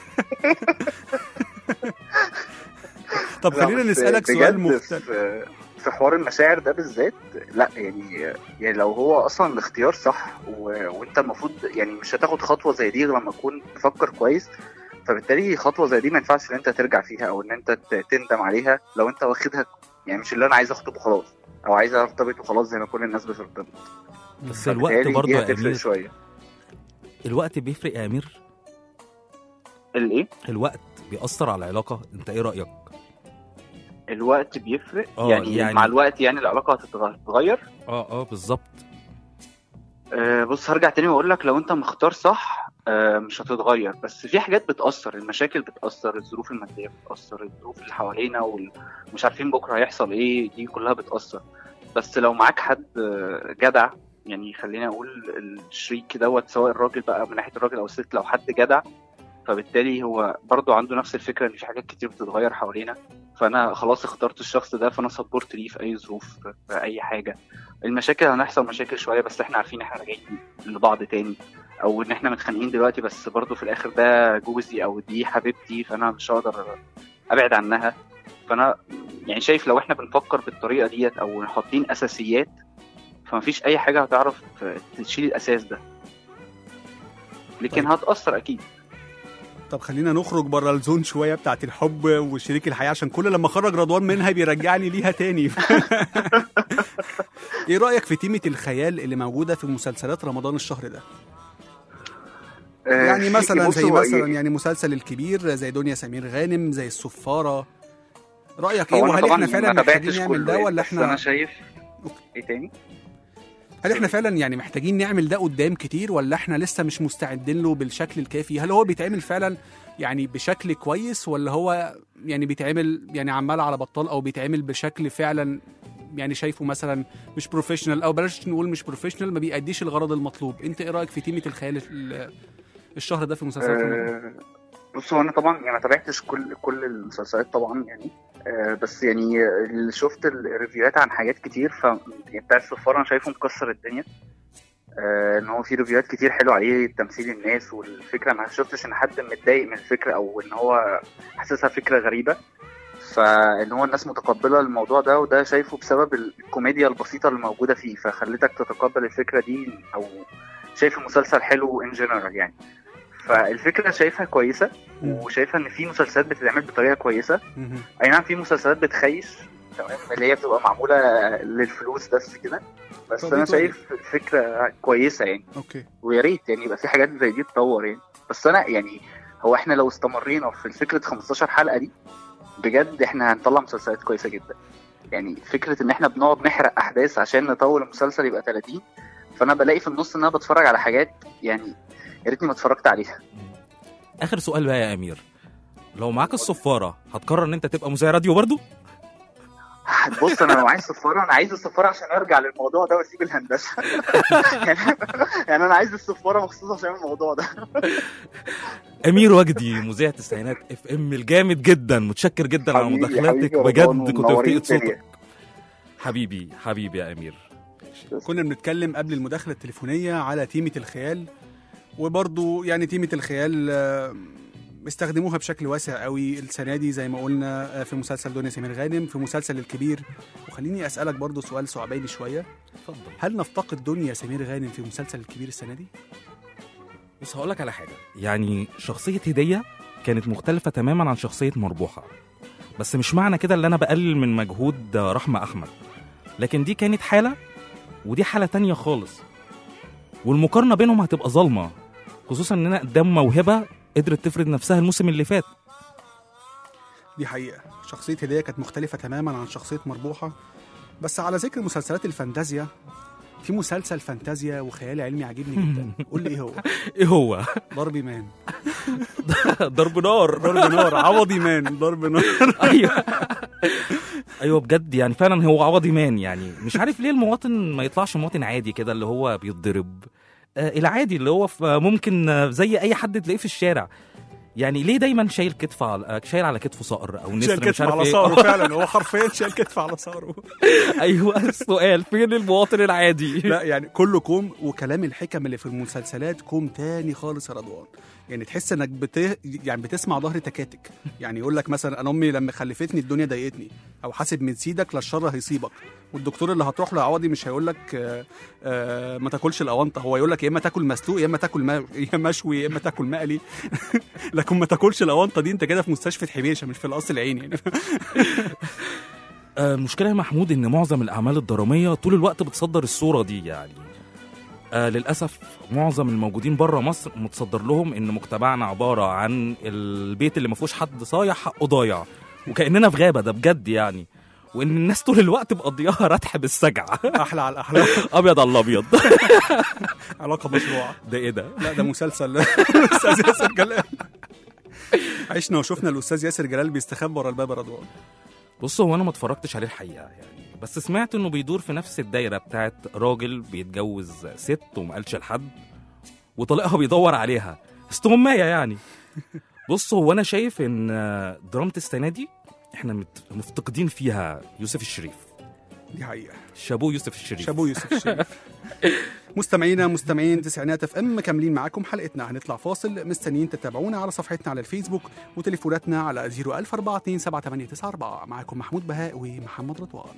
Speaker 3: طب
Speaker 12: لا،
Speaker 3: خلينا
Speaker 12: بس
Speaker 3: نسالك
Speaker 12: بجد
Speaker 3: سؤال مختلف
Speaker 12: في في حوار المشاعر ده بالذات لا يعني يعني لو هو اصلا الاختيار صح و... وانت المفروض يعني مش هتاخد خطوه زي دي غير لما تكون تفكر كويس فبالتالي خطوه زي دي ما ينفعش ان انت ترجع فيها او ان انت ت- تندم عليها لو انت واخدها يعني مش اللي انا عايز اخطب وخلاص او عايز ارتبط وخلاص زي ما كل الناس بترتبط
Speaker 2: بس الوقت
Speaker 12: فبالتالي
Speaker 2: برضه
Speaker 12: دي
Speaker 2: يا
Speaker 12: هتفرق
Speaker 2: امير
Speaker 12: شويه
Speaker 2: الوقت بيفرق يا امير
Speaker 12: الايه
Speaker 2: الوقت بيأثر على العلاقه انت ايه رايك
Speaker 12: الوقت بيفرق
Speaker 2: آه،
Speaker 12: يعني,
Speaker 2: يعني-
Speaker 12: مع الوقت يعني العلاقه هتتغير
Speaker 2: اه اه بالظبط
Speaker 12: أه بص هرجع تاني واقول لك لو انت مختار صح أه مش هتتغير بس في حاجات بتأثر المشاكل بتأثر الظروف المادية بتأثر الظروف اللي حوالينا ومش عارفين بكرة هيحصل ايه دي كلها بتأثر بس لو معاك حد آه، جدع يعني خلينا اقول الشريك دوت سواء الراجل بقى من ناحية الراجل او الست لو حد جدع فبالتالي هو برضه عنده نفس الفكرة ان في حاجات كتير بتتغير حوالينا فانا خلاص اخترت الشخص ده فانا سبورت ليه في اي ظروف في اي حاجة المشاكل هنحصل مشاكل شويه بس احنا عارفين احنا راجعين لبعض تاني او ان احنا متخانقين دلوقتي بس برضه في الاخر ده جوزي او دي حبيبتي فانا مش هقدر ابعد عنها فانا يعني شايف لو احنا بنفكر بالطريقه ديت او حاطين اساسيات فمفيش اي حاجه هتعرف تشيل الاساس ده لكن
Speaker 3: طيب.
Speaker 12: هتاثر اكيد
Speaker 3: طب خلينا نخرج بره الزون شويه بتاعت الحب وشريك الحياه عشان كل لما اخرج رضوان منها بيرجعني ليها تاني ايه رايك في تيمه الخيال اللي موجوده في مسلسلات رمضان الشهر ده
Speaker 12: آه،
Speaker 3: يعني
Speaker 12: في-
Speaker 3: مثلا
Speaker 12: بص
Speaker 3: زي
Speaker 12: هو
Speaker 3: مثلا
Speaker 12: إيه؟
Speaker 3: يعني مسلسل الكبير زي دنيا سمير غانم زي الصفاره رايك ايه
Speaker 12: هو أنا
Speaker 3: وهل
Speaker 12: طبعاً
Speaker 3: احنا فعلا
Speaker 12: ما
Speaker 3: محتاجين
Speaker 12: تابعتش
Speaker 3: نعمل
Speaker 12: كله
Speaker 3: ده
Speaker 12: يعني،
Speaker 3: ولا
Speaker 12: بس
Speaker 3: احنا
Speaker 12: انا شايف ايه تاني
Speaker 3: هل احنا فعلا يعني محتاجين نعمل ده قدام كتير ولا احنا لسه مش مستعدين له بالشكل الكافي هل هو بيتعمل فعلا يعني بشكل كويس ولا هو يعني بيتعمل يعني عمال على بطال او بيتعمل بشكل فعلا يعني شايفه مثلا مش بروفيشنال او بلاش نقول مش بروفيشنال ما بيأديش الغرض المطلوب انت ايه رايك في تيمه الخيال ال- الشهر ده في مسلسلات رمضان
Speaker 12: آه، بص هو انا طبعا يعني ما تابعتش كل كل المسلسلات طبعا يعني آه، بس يعني اللي شفت الريفيوهات عن حاجات كتير ف يعني بتاع السفارة انا شايفه مكسر الدنيا آه، ان هو في ريفيوهات كتير حلو عليه تمثيل الناس والفكره ما شفتش ان حد متضايق من الفكره او ان هو حاسسها فكره غريبه فان هو الناس متقبله الموضوع ده وده شايفه بسبب الكوميديا البسيطه اللي موجوده فيه فخلتك تتقبل الفكره دي او شايف المسلسل حلو ان جنرال يعني فالفكره شايفها كويسه وشايفه ان في مسلسلات بتتعمل بطريقه كويسه
Speaker 3: مهم.
Speaker 12: اي نعم في مسلسلات بتخيش تمام اللي هي بتبقى معموله للفلوس بس كده بس
Speaker 3: طب
Speaker 12: انا
Speaker 3: إيه طيب؟
Speaker 12: شايف فكره كويسه يعني
Speaker 3: اوكي
Speaker 12: ويا ريت يعني يبقى في حاجات زي دي تطور يعني بس انا يعني هو احنا لو استمرينا في فكره 15 حلقه دي بجد احنا هنطلع مسلسلات كويسه جدا يعني فكره ان احنا بنقعد نحرق احداث عشان نطول المسلسل يبقى 30 فانا بلاقي في النص ان انا بتفرج على حاجات يعني يا ريتني ما اتفرجت عليها
Speaker 2: اخر سؤال بقى يا امير لو معاك الصفاره هتقرر ان انت تبقى مذيع راديو برضو
Speaker 12: بص انا لو عايز صفاره انا عايز الصفاره عشان ارجع للموضوع ده واسيب الهندسه يعني, يعني انا عايز الصفاره مخصوص عشان الموضوع ده
Speaker 2: امير وجدي مذيع تسعينات اف ام الجامد جدا متشكر جدا على
Speaker 12: حبيبي-
Speaker 2: مداخلاتك
Speaker 12: حبيبي يا
Speaker 2: بجد
Speaker 12: رضوان،
Speaker 2: كنت
Speaker 12: ومنورين
Speaker 2: بتقيت
Speaker 12: الدنيا.
Speaker 2: صوتك حبيبي حبيبي يا امير
Speaker 3: كنا بنتكلم قبل المداخله التليفونيه على تيمه الخيال وبرضو يعني تيمه الخيال آه، استخدموها بشكل واسع قوي السنه دي زي ما قلنا آه، في مسلسل دنيا سمير غانم في مسلسل الكبير وخليني اسالك برضو سؤال صعباني شويه
Speaker 2: اتفضل
Speaker 3: هل نفتقد دنيا سمير غانم في مسلسل الكبير السنه دي
Speaker 2: بص هقول لك على حاجه يعني شخصيه هديه كانت مختلفه تماما عن شخصيه مربوحه بس مش معنى كده ان انا بقلل من مجهود رحمه احمد لكن دي كانت حاله ودي حاله تانية خالص والمقارنه بينهم هتبقى ظالمه خصوصا اننا قدام موهبه قدرت تفرض نفسها الموسم اللي فات
Speaker 3: دي حقيقة شخصية هدية كانت مختلفة تماما عن شخصية مربوحة بس على ذكر مسلسلات الفانتازيا في مسلسل فانتازيا وخيال علمي عاجبني جدا قول لي ايه هو
Speaker 2: ايه هو
Speaker 3: ضربي مان
Speaker 2: ضرب نار
Speaker 3: ضرب نار عوضي مان ضرب نار
Speaker 2: ايوه ايوه بجد يعني فعلا هو عوضي مان يعني مش عارف ليه المواطن ما يطلعش مواطن عادي كده اللي هو بيتضرب آه العادي اللي هو في ممكن آه، زي اي حد تلاقيه في الشارع يعني ليه دايما شايل كتف على آه، شايل على كتفه صقر او نسر
Speaker 3: شايل
Speaker 2: مش
Speaker 3: كتف
Speaker 2: عارف
Speaker 3: على
Speaker 2: إيه.
Speaker 3: صاره فعلا هو حرفيا شايل كتف على صاره
Speaker 2: ايوه السؤال فين المواطن العادي
Speaker 3: لا يعني كله كوم وكلام الحكم اللي في المسلسلات كوم تاني خالص يا رضوان يعني تحس انك بت... يعني بتسمع ظهر تكاتك يعني يقول لك مثلا انا امي لما خلفتني الدنيا ضايقتني او حاسب من سيدك لا الشر هيصيبك والدكتور اللي هتروح له يا عوضي مش هيقول لك آه آه ما تاكلش الاونطه هو يقول لك يا اما تاكل مسلوق يا اما تاكل ما... يا مشوي يا اما تاكل مقلي لكن ما تاكلش الاونطه دي انت كده في مستشفى حبيشه مش في القصر العيني يعني
Speaker 2: آه، المشكله يا محمود ان معظم الاعمال الدراميه طول الوقت بتصدر الصوره دي يعني آه للاسف معظم الموجودين بره مصر متصدر لهم ان مجتمعنا عباره عن البيت اللي ما فيهوش حد صايع حقه ضايع وكاننا في غابه ده بجد يعني وان الناس طول الوقت مقضياها رتح بالسجع
Speaker 3: احلى على الاحلى
Speaker 2: ابيض على الابيض
Speaker 3: علاقه مشروعه
Speaker 2: ده ايه ده
Speaker 3: لا ده مسلسل الاستاذ ياسر جلال عشنا وشفنا الاستاذ ياسر جلال بيستخبى ورا الباب يا رضوان
Speaker 2: بص هو انا ما اتفرجتش عليه الحقيقه يعني بس سمعت انه بيدور في نفس الدايره بتاعت راجل بيتجوز ست وما قالش لحد وطليقها بيدور عليها استغمايه يعني بص هو انا شايف ان دراما السنه دي احنا مت- مفتقدين فيها يوسف الشريف
Speaker 3: دي حقيقه
Speaker 2: شابو يوسف الشريف
Speaker 3: شابو يوسف الشريف مستمعينا مستمعين تسعينات اف ام مكملين معاكم حلقتنا هنطلع فاصل مستنيين تتابعونا على صفحتنا على الفيسبوك وتليفوناتنا على 010427894 معاكم محمود بهاء ومحمد رضوان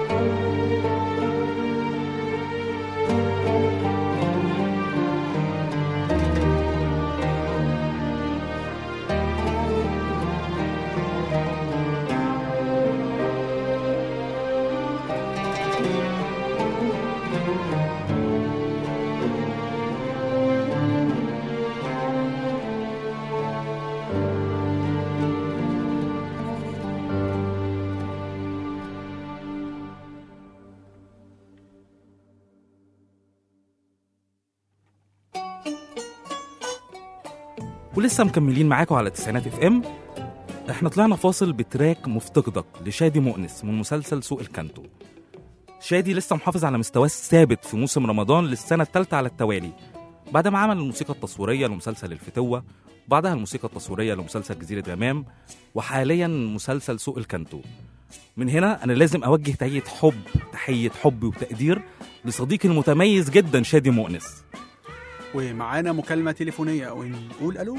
Speaker 2: ولسه مكملين معاكم على تسعينات اف ام احنا طلعنا فاصل بتراك مفتقدك لشادي مؤنس من مسلسل سوق الكانتو شادي لسه محافظ على مستواه الثابت في موسم رمضان للسنة الثالثة على التوالي بعد ما عمل الموسيقى التصويرية لمسلسل الفتوة وبعدها الموسيقى التصويرية لمسلسل جزيرة غمام وحاليا مسلسل سوق الكانتو من هنا أنا لازم أوجه تحية حب تحية حب وتقدير لصديقي المتميز جدا شادي مؤنس
Speaker 3: ومعانا مكالمة تليفونية ونقول ألو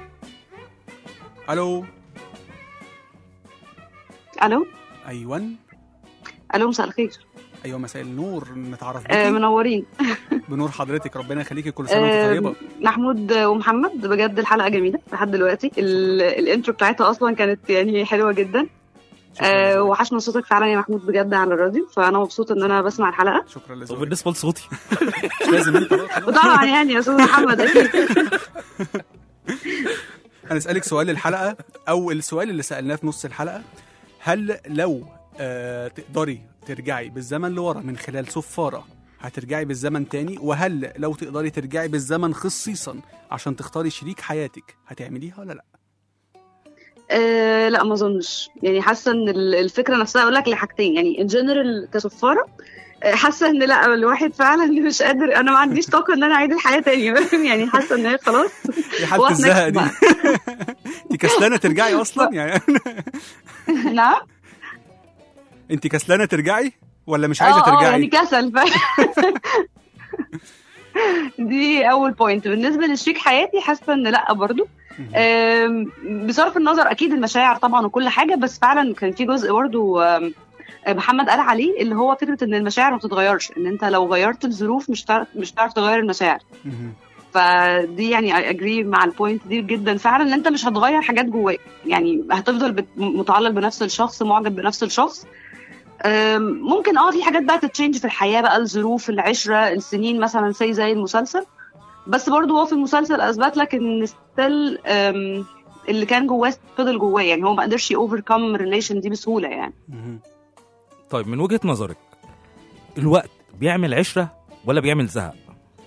Speaker 3: ألو
Speaker 13: الو
Speaker 3: أيوان
Speaker 13: الو مساء الخير
Speaker 3: أيوة مساء النور نتعرف
Speaker 13: آه
Speaker 3: بيكي
Speaker 13: منورين
Speaker 3: بنور حضرتك ربنا يخليكي كل سنة وانت
Speaker 13: آه
Speaker 3: طيبة
Speaker 13: محمود ومحمد بجد الحلقه جميله لحد دلوقتي ال- الانترو بتاعتها اصلا كانت يعني حلوه جدا آه وحشنا صوتك فعلا يا محمود بجد على الراديو فانا مبسوطه ان انا بسمع الحلقه
Speaker 3: شكرا
Speaker 2: طب بالنسبة لصوتي
Speaker 3: مش لازم انت
Speaker 13: وطبعا يعني يا استاذ محمد اكيد
Speaker 3: هنسألك سؤال الحلقة أو السؤال اللي سألناه في نص الحلقة هل لو آه تقدري ترجعي بالزمن لورا من خلال صفارة هترجعي بالزمن تاني وهل لو تقدري ترجعي بالزمن خصيصا عشان تختاري شريك حياتك هتعمليها ولا لا؟
Speaker 13: آه لا ما اظنش يعني حاسه ان ال- الفكره نفسها اقول لك لحاجتين يعني ان جنرال كصفاره آه، حاسه ان لا الواحد فعلا مش قادر انا ما عنديش طاقه ان انا اعيد الحياه تاني فاهم؟ يعني حاسه ان هي خلاص
Speaker 3: ايه حالة
Speaker 13: What next
Speaker 3: الزهق دي؟
Speaker 13: بقى؟
Speaker 3: انت كسلانة ترجعي أصلا يعني
Speaker 13: نعم
Speaker 3: انت كسلانة ترجعي ولا مش عايزة
Speaker 13: اه اه
Speaker 3: ترجعي؟
Speaker 13: يعني كسل ف... دي اول بوينت بالنسبه لشريك حياتي حاسه ان لا برضو آم، بصرف النظر اكيد المشاعر طبعا وكل حاجه بس فعلا كان في جزء برضو آم، محمد قال عليه اللي هو فكره ان المشاعر ما بتتغيرش ان انت لو غيرت الظروف مش هتعرف مش هتعرف تغير المشاعر فدي يعني اي اجري مع البوينت دي جدا فعلا ان انت مش هتغير حاجات جواك يعني هتفضل بت- متعلق بنفس الشخص معجب بنفس الشخص أم، ممكن اه في حاجات بقى تتشينج في الحياه بقى الظروف العشره السنين مثلا زي زي المسلسل بس برضه هو في المسلسل اثبت لك ان ستيل اللي كان جواه فضل جواه يعني هو ما قدرش اوفركم الريليشن دي بسهوله يعني
Speaker 2: طيب من وجهة نظرك الوقت بيعمل عشرة ولا بيعمل زهق؟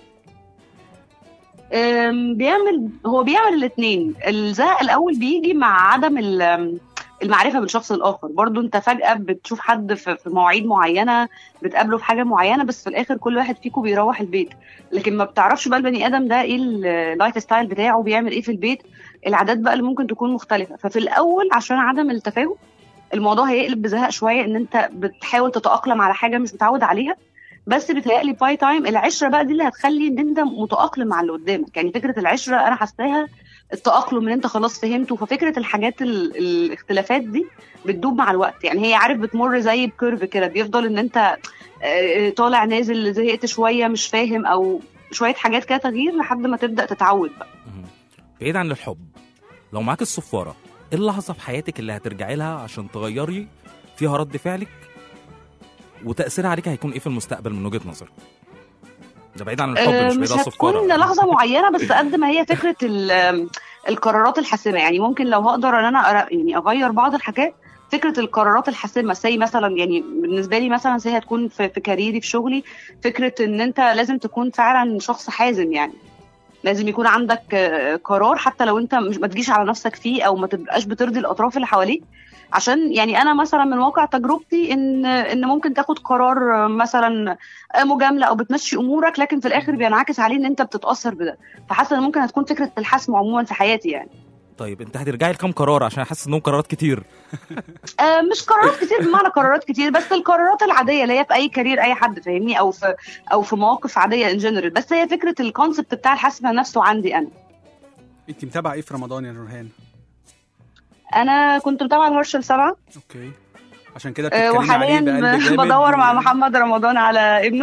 Speaker 13: أم، بيعمل هو بيعمل الاثنين الزهق الاول بيجي مع عدم ال- المعرفه بالشخص الاخر برضو انت فجاه بتشوف حد في في مواعيد معينه بتقابله في حاجه معينه بس في الاخر كل واحد فيكم بيروح البيت لكن ما بتعرفش بقى البني ادم ده ايه اللايف ستايل بتاعه بيعمل ايه في البيت العادات بقى اللي ممكن تكون مختلفه ففي الاول عشان عدم التفاهم الموضوع هيقلب بزهق شويه ان انت بتحاول تتاقلم على حاجه مش متعود عليها بس بيتهيألي باي تايم العشره بقى دي اللي هتخلي ان انت متاقلم مع اللي قدامك يعني فكره العشره انا حاساها التاقلم ان انت خلاص فهمته ففكره الحاجات ال... الاختلافات دي بتدوب مع الوقت يعني هي عارف بتمر زي بكيرف كده بيفضل ان انت آه، طالع نازل زهقت شويه مش فاهم او شويه حاجات كده تغيير لحد ما تبدا تتعود بقى
Speaker 2: بعيد عن الحب لو معاك الصفارة ايه اللحظة في حياتك اللي هترجعي لها عشان تغيري فيها رد فعلك وتأثيرها عليك هيكون ايه في المستقبل من وجهة نظرك؟ ده بعيد عن الحب
Speaker 13: آه،
Speaker 2: مش
Speaker 13: مش
Speaker 2: بعيد عن الصفارة
Speaker 13: هتكون لحظه معينه بس قد ما هي فكره ال- القرارات الحاسمه يعني ممكن لو هقدر ان انا أر- يعني اغير بعض الحاجات فكره القرارات الحاسمه زي مثلا يعني بالنسبه لي مثلا زي هتكون في, في كاريري في شغلي فكره ان انت لازم تكون فعلا شخص حازم يعني لازم يكون عندك آه، قرار حتى لو انت مش ما تجيش على نفسك فيه او ما تبقاش بترضي الاطراف اللي حواليك عشان يعني انا مثلا من واقع تجربتي ان ان ممكن تاخد قرار آه، مثلا آه، مجامله او بتمشي امورك لكن في الاخر بينعكس عليه ان انت بتتاثر بده فحاسه ان ممكن هتكون فكره الحسم عموما في حياتي يعني
Speaker 2: طيب انت هترجعي لكام قرار عشان حاسس انهم قرارات كتير
Speaker 13: آه، مش قرارات كتير بمعنى قرارات كتير بس القرارات العاديه اللي هي في اي كارير اي حد فاهمني او في او في مواقف عاديه ان جنرال بس هي فكره الكونسبت بتاع الحسم نفسه عندي انا
Speaker 3: انت متابعة ايه في رمضان يا نورهان؟
Speaker 13: انا كنت متابعه الهرشل سبعه
Speaker 3: اوكي عشان كده
Speaker 13: آه،
Speaker 3: بتتكلمي
Speaker 13: وحاليا
Speaker 3: عليه بقلب جامد
Speaker 13: بدور مع
Speaker 3: و-
Speaker 13: محمد رمضان على ابنه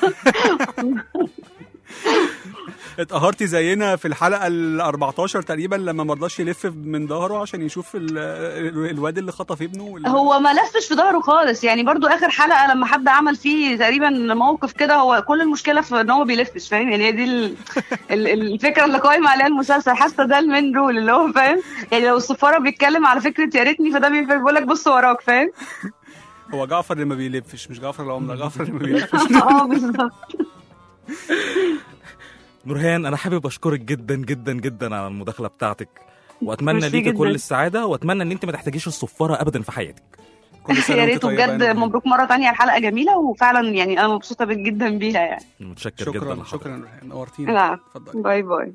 Speaker 3: اتقهرتي زينا في الحلقه ال 14 تقريبا لما ما رضاش يلف من ظهره عشان يشوف ال- ال- الواد اللي خطف ابنه وال-
Speaker 13: هو ما لفش في ظهره خالص يعني برضو اخر حلقه لما حد عمل فيه تقريبا موقف كده هو كل المشكله في ان هو بيلفش فاهم يعني هي دي ال... ال- الفكره اللي قايمه عليها المسلسل حاسه ده المين رول اللي هو فاهم يعني لو السفاره بيتكلم على فكره يا ريتني فده بيقول لك بص وراك فاهم
Speaker 3: هو جعفر اللي ما بيلفش مش جعفر العمده جعفر اللي ما بيلفش
Speaker 13: اه بالظبط
Speaker 2: نورهان انا حابب اشكرك جدا جدا جدا على المداخله بتاعتك واتمنى
Speaker 13: ميرسي
Speaker 2: ليكي
Speaker 13: جداً.
Speaker 2: كل السعاده واتمنى ان انت ما تحتاجيش الصفاره ابدا في حياتك
Speaker 13: يا ريت بجد مبروك مره تانية الحلقه جميله وفعلا يعني انا مبسوطه بك جدا بيها يعني
Speaker 2: متشكر جدا
Speaker 3: شكرا
Speaker 2: لحضرتك.
Speaker 3: شكرا نورهان نورتينا
Speaker 13: لا
Speaker 3: اتفضلي
Speaker 13: باي باي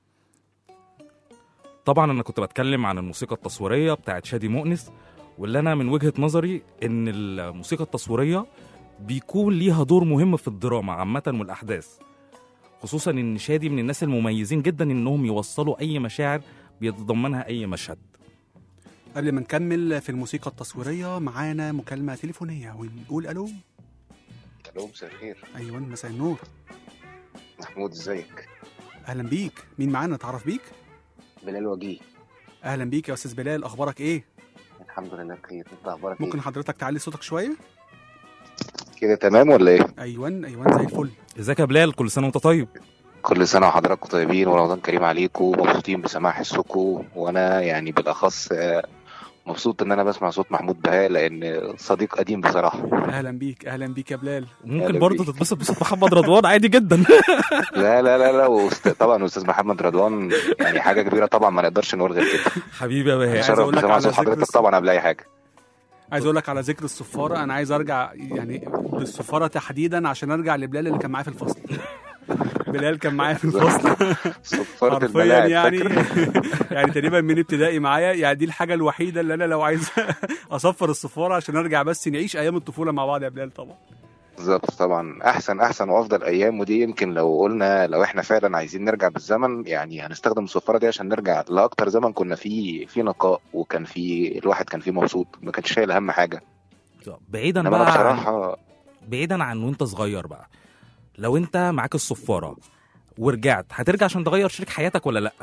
Speaker 2: طبعا انا كنت بتكلم عن الموسيقى التصويريه بتاعت شادي مؤنس واللي انا من وجهه نظري ان الموسيقى التصويريه بيكون ليها دور مهم في الدراما عامه والاحداث خصوصا ان شادي من الناس المميزين جدا انهم يوصلوا اي مشاعر بيتضمنها اي مشهد
Speaker 3: قبل ما نكمل في الموسيقى التصويريه معانا مكالمه تليفونيه ونقول الو
Speaker 14: الو مساء الخير
Speaker 3: ايوه مساء النور
Speaker 14: محمود ازيك
Speaker 3: اهلا بيك مين معانا تعرف بيك
Speaker 14: بلال وجيه
Speaker 3: اهلا بيك يا استاذ بلال اخبارك ايه
Speaker 14: الحمد لله بخير انت اخبارك
Speaker 3: ممكن
Speaker 14: ايه
Speaker 3: حضرتك تعلي صوتك شويه
Speaker 14: كده تمام ولا ايه
Speaker 3: ايوه ايوه زي الفل
Speaker 2: ازيك يا بلال كل سنه وانت طيب
Speaker 14: كل سنه وحضراتكم طيبين ورمضان كريم عليكم مبسوطين بسماع حسكم وانا يعني بالاخص آه، مبسوط ان انا بسمع صوت محمود بهاء لان صديق قديم بصراحه
Speaker 3: اهلا بيك اهلا بيك يا بلال
Speaker 2: ممكن
Speaker 14: أهلا
Speaker 2: برضه
Speaker 14: بيك.
Speaker 2: تتبسط بصوت محمد رضوان عادي جدا
Speaker 14: لا لا لا لا وست... طبعا استاذ محمد رضوان يعني حاجه كبيره طبعا ما نقدرش نقول غير كده
Speaker 2: حبيبي يا بهاء
Speaker 3: عايز
Speaker 14: شرف
Speaker 3: أقول لك
Speaker 14: بسماع
Speaker 3: على
Speaker 14: صوت
Speaker 3: ذكر
Speaker 14: حضرتك
Speaker 3: الص-
Speaker 14: طبعا قبل اي حاجه
Speaker 3: عايز اقول لك على ذكر الصفاره انا عايز ارجع يعني بالصفاره تحديدا عشان ارجع لبلال اللي كان معايا في الفصل بلال كان معايا في الفصل
Speaker 14: صفاره
Speaker 3: حرفيا
Speaker 14: الملاعب
Speaker 3: يعني
Speaker 14: فاكر
Speaker 3: يعني تقريبا من ابتدائي معايا يعني دي الحاجه الوحيده اللي انا لو عايز اصفر الصفاره عشان ارجع بس نعيش ايام الطفوله مع بعض يا بلال طبعا
Speaker 14: بالظبط طبعا احسن احسن وافضل ايام ودي يمكن لو قلنا لو احنا فعلا عايزين نرجع بالزمن يعني هنستخدم الصفاره دي عشان نرجع لاكتر زمن كنا فيه فيه نقاء وكان فيه الواحد كان فيه مبسوط ما كانش شايل هم حاجه
Speaker 2: بعيدا
Speaker 14: انما انا
Speaker 2: بقى عن
Speaker 14: بصراحه
Speaker 2: بعيدا عن وانت صغير بقى لو انت معاك الصفاره ورجعت هترجع عشان تغير شريك حياتك ولا لا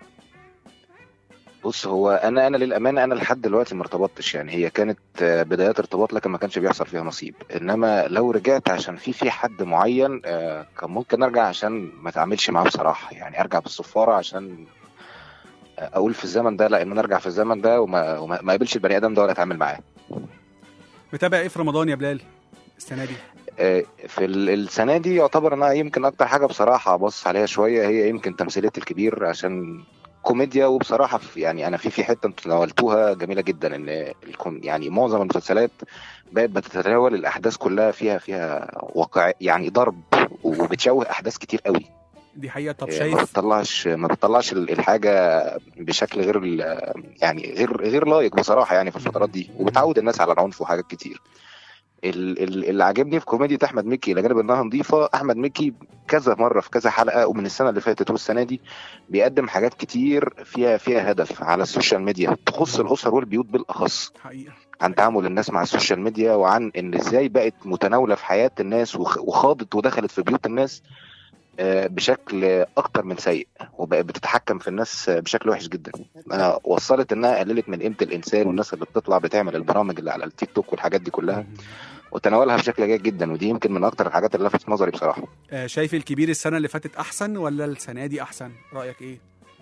Speaker 14: بص هو انا انا للامانه انا لحد دلوقتي ما ارتبطتش يعني هي كانت آه، بدايات ارتباط لكن ما كانش بيحصل فيها نصيب انما لو رجعت عشان في في حد معين آه، كان ممكن ارجع عشان ما اتعاملش معاه بصراحه يعني ارجع بالصفاره عشان آه، اقول في الزمن ده لا ان انا ارجع في الزمن ده وما وما ما اقابلش البني ادم ده ولا اتعامل معاه
Speaker 3: متابع ايه في رمضان يا بلال السنه دي
Speaker 14: آه، في ال- السنه دي يعتبر انا يمكن اكتر حاجه بصراحه ابص عليها شويه هي يمكن تمثيليه الكبير عشان كوميديا وبصراحه في يعني انا في في حته انتوا تناولتوها جميله جدا ان الكم يعني معظم المسلسلات بقت بتتناول الاحداث كلها فيها فيها واقع يعني ضرب وبتشوه احداث كتير قوي
Speaker 3: دي حقيقه طب
Speaker 14: ما
Speaker 3: شايف
Speaker 14: بتطلعش ما بتطلعش ال- الحاجه بشكل غير ال- يعني غير غير لائق بصراحه يعني في الفترات دي وبتعود الناس على العنف وحاجات كتير ال- ال- اللي عاجبني في كوميديا احمد مكي الى جانب انها نظيفه احمد مكي كذا مره في كذا حلقه ومن السنه اللي فاتت والسنه دي بيقدم حاجات كتير فيها فيها هدف على السوشيال ميديا تخص الاسر والبيوت بالاخص
Speaker 3: حقيقه
Speaker 14: عن تعامل الناس مع السوشيال ميديا وعن ان ازاي بقت متناوله في حياه الناس وخ- وخاضت ودخلت في بيوت الناس آه، بشكل اكتر من سيء وبقت بتتحكم في الناس آه، بشكل وحش جدا انا وصلت انها قللت من قيمه الانسان والناس اللي بتطلع بتعمل البرامج اللي على التيك توك والحاجات دي كلها وتناولها بشكل جيد جدا ودي يمكن من اكتر الحاجات اللي لفتت نظري بصراحه
Speaker 3: آه، شايف الكبير السنه اللي فاتت احسن ولا السنه دي احسن رايك ايه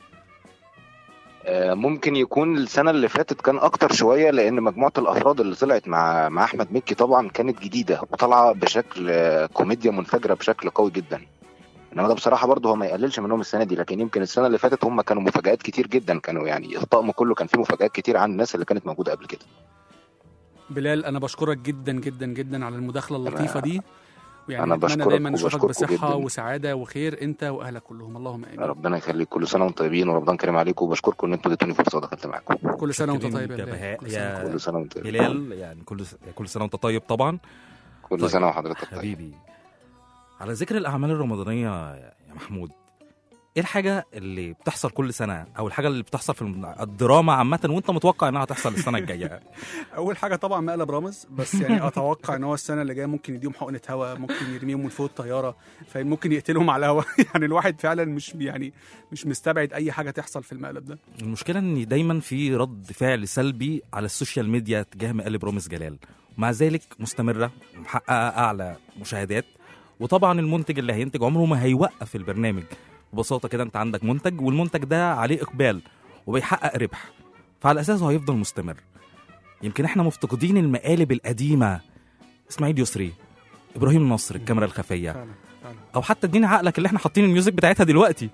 Speaker 14: آه، ممكن يكون السنة اللي فاتت كان أكتر شوية لأن مجموعة الأفراد اللي طلعت مع مع أحمد مكي طبعا كانت جديدة وطالعة بشكل آه، كوميديا منفجرة بشكل قوي جدا إنما ده بصراحة برضه هو ما يقللش منهم السنة دي لكن يمكن السنة اللي فاتت هم كانوا مفاجآت كتير جدا كانوا يعني الطقم كله كان فيه مفاجآت كتير عن الناس اللي كانت موجودة قبل كده
Speaker 3: بلال انا بشكرك جدا جدا جدا على المداخله اللطيفه دي ويعني
Speaker 14: أنا
Speaker 3: اتمنى
Speaker 14: بشكرك
Speaker 3: دايما نشوفك
Speaker 14: وبشكركم
Speaker 3: بصحه
Speaker 14: جداً.
Speaker 3: وسعاده وخير انت واهلك كلهم اللهم امين
Speaker 14: ربنا يخليك كل سنة وأنتم طيبين ورمضان كريم عليكم وبشكركم إن أنتوا اديتوني فرصة ودخلت معاكم
Speaker 3: كل سنه وانت طيب يا
Speaker 2: يا
Speaker 3: بلال
Speaker 2: بهاء
Speaker 3: كل سنة
Speaker 2: يا
Speaker 14: كل سنة وأنتم طيبين
Speaker 2: بلال يعني كل س- كل سنه وانت طيب طبعا
Speaker 14: كل
Speaker 2: طيب.
Speaker 14: سنة وحضرتك طيب
Speaker 2: حبيبي على ذكر الاعمال الرمضانيه يا محمود ايه الحاجه اللي بتحصل كل سنه او الحاجه اللي بتحصل في الم- الدراما عامه وانت متوقع انها هتحصل السنه الجايه
Speaker 3: اول حاجه طبعا مقلب رامز بس يعني اتوقع ان هو السنه اللي جايه ممكن يديهم حقنه هواء ممكن يرميهم من فوق الطياره فممكن يقتلهم على الهواء يعني الواحد فعلا مش يعني مش مستبعد اي حاجه تحصل في المقلب ده
Speaker 2: المشكله ان دايما في رد فعل سلبي على السوشيال ميديا تجاه مقالب رامز جلال ومع ذلك مستمره ومحققه اعلى مشاهدات وطبعا المنتج اللي هينتج عمره ما هيوقف البرنامج ببساطه كده انت عندك منتج والمنتج ده عليه اقبال وبيحقق ربح فعلى اساسه هيفضل مستمر يمكن احنا مفتقدين المقالب القديمه اسماعيل يسري ابراهيم نصر الكاميرا الخفيه
Speaker 3: فعلا فعلا
Speaker 2: او حتى اديني عقلك اللي احنا حاطين الميوزك بتاعتها دلوقتي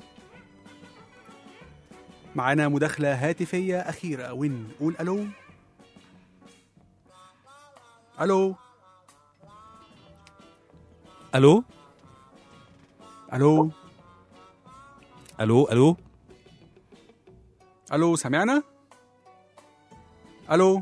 Speaker 3: معانا مداخله هاتفيه اخيره وين قول الو الو
Speaker 2: الو
Speaker 3: الو
Speaker 2: الو الو
Speaker 3: الو سمعنا الو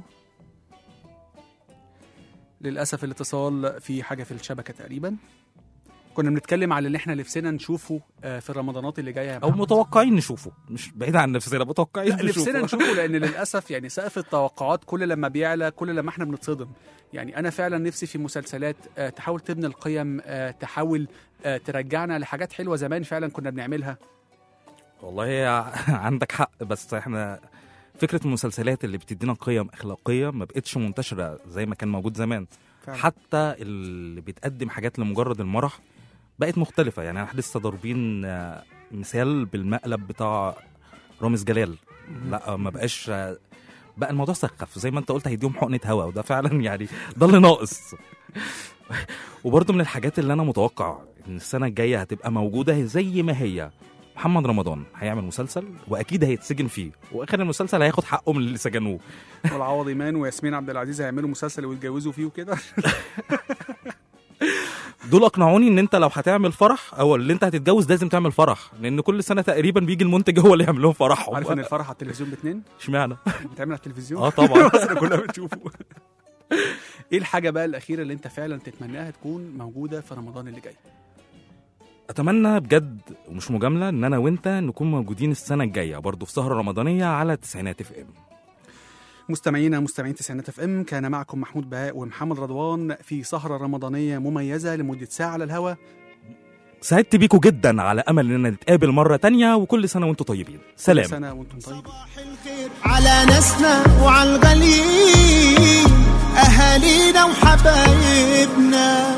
Speaker 3: للاسف الاتصال في حاجه في الشبكه تقريبا كنا بنتكلم على اللي احنا نفسنا نشوفه آه، في الرمضانات اللي جايه يا
Speaker 2: او متوقعين نشوفه مش بعيد عن نفسنا متوقعين
Speaker 3: لا نفسنا نشوفه لان للاسف يعني سقف التوقعات كل لما بيعلى كل لما احنا بنتصدم يعني انا فعلا نفسي في مسلسلات آه، تحاول تبني القيم آه، تحاول آه، ترجعنا لحاجات حلوه زمان فعلا كنا بنعملها
Speaker 2: والله عندك حق بس احنا فكره المسلسلات اللي بتدينا قيم اخلاقيه ما بقتش منتشره زي ما كان موجود زمان
Speaker 3: فعلا.
Speaker 2: حتى اللي بتقدم حاجات لمجرد المرح بقت مختلفه يعني احنا لسه ضاربين آه، مثال بالمقلب بتاع رامز جلال لا ما بقاش آه، بقى الموضوع سخف زي ما انت قلت هيديهم حقنه هوا وده فعلا يعني ده اللي ناقص وبرضه من الحاجات اللي انا متوقع ان السنه الجايه هتبقى موجوده زي ما هي محمد رمضان هيعمل مسلسل واكيد هيتسجن فيه واخر المسلسل هياخد حقه من اللي سجنوه
Speaker 3: والعوض ايمان وياسمين عبد العزيز هيعملوا مسلسل ويتجوزوا فيه وكده
Speaker 2: دول اقنعوني ان انت لو هتعمل فرح او اللي انت هتتجوز لازم تعمل فرح لان كل سنه تقريبا بيجي المنتج هو اللي يعمل لهم فرحهم
Speaker 3: عارف ان الفرح على التلفزيون باتنين
Speaker 2: اشمعنى
Speaker 3: بتعمل على التلفزيون
Speaker 2: اه طبعا.
Speaker 3: مصر كلها بتشوفه ايه الحاجه بقى الاخيره اللي انت فعلا تتمناها تكون موجوده في رمضان اللي جاي
Speaker 2: اتمنى بجد ومش مجامله ان انا وانت نكون موجودين السنه الجايه برضه في سهره رمضانيه على تسعينات اف ام
Speaker 3: مستمعينا مستمعين تسعينات اف ام كان معكم محمود بهاء ومحمد رضوان في سهره رمضانيه مميزه لمده ساعه على الهواء
Speaker 2: سعدت بيكم جدا على امل اننا نتقابل مره تانية وكل سنه وانتم طيبين
Speaker 3: كل
Speaker 2: سلام
Speaker 3: سنه وانتم طيبين
Speaker 6: على ناسنا وعلى الغاليين أهالينا وحبايبنا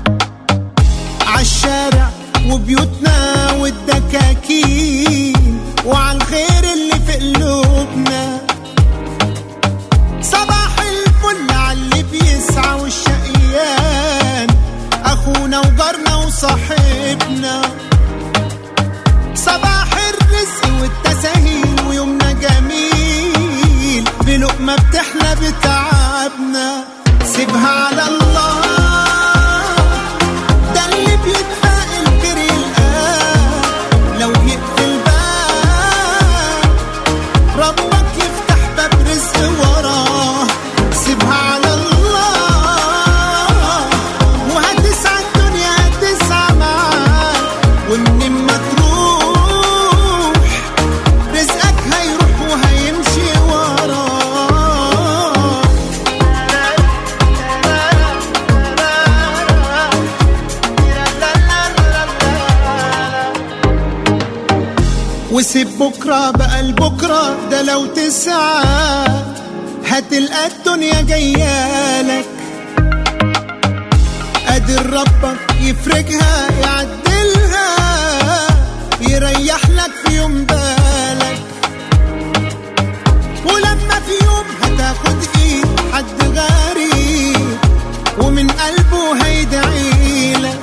Speaker 6: عالشارع وبيوتنا والدكاكين وعلى الخير اللي في قلوبنا صباح الفل على اللي بيسعى والشقيان أخونا وجارنا وصاحبنا صباح الرزق والتساهيل ويومنا جميل بلقمة بتحلى بتعبنا سيبها على الله ده اللي بيدفع الخير يلقاه لو يقفل باب ربك يفتح باب رزق وراه سيبها على الله وهتسعى الدنيا هتسعى معاك ومن ما تروح رزقك هيروح وهيمشي وراه وسيب بكرة بقى لبكرة ده لو تسعى هتلقى الدنيا جايالك قادر ربك يفرجها يعدلها يريح لك في يوم بالك ولما في يوم هتاخد ايد حد غريب ومن قلبه هيدعيلك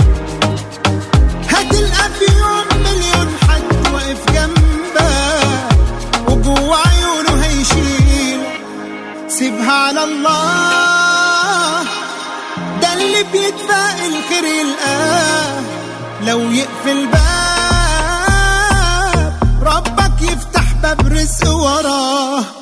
Speaker 6: هتلقى في يوم مليون حد واقف جنبك وجوه عيونه هيشيل سيبها على الله ده اللي بيدفع الخير يلقاه لو يقفل باب ربك يفتح باب رزق وراه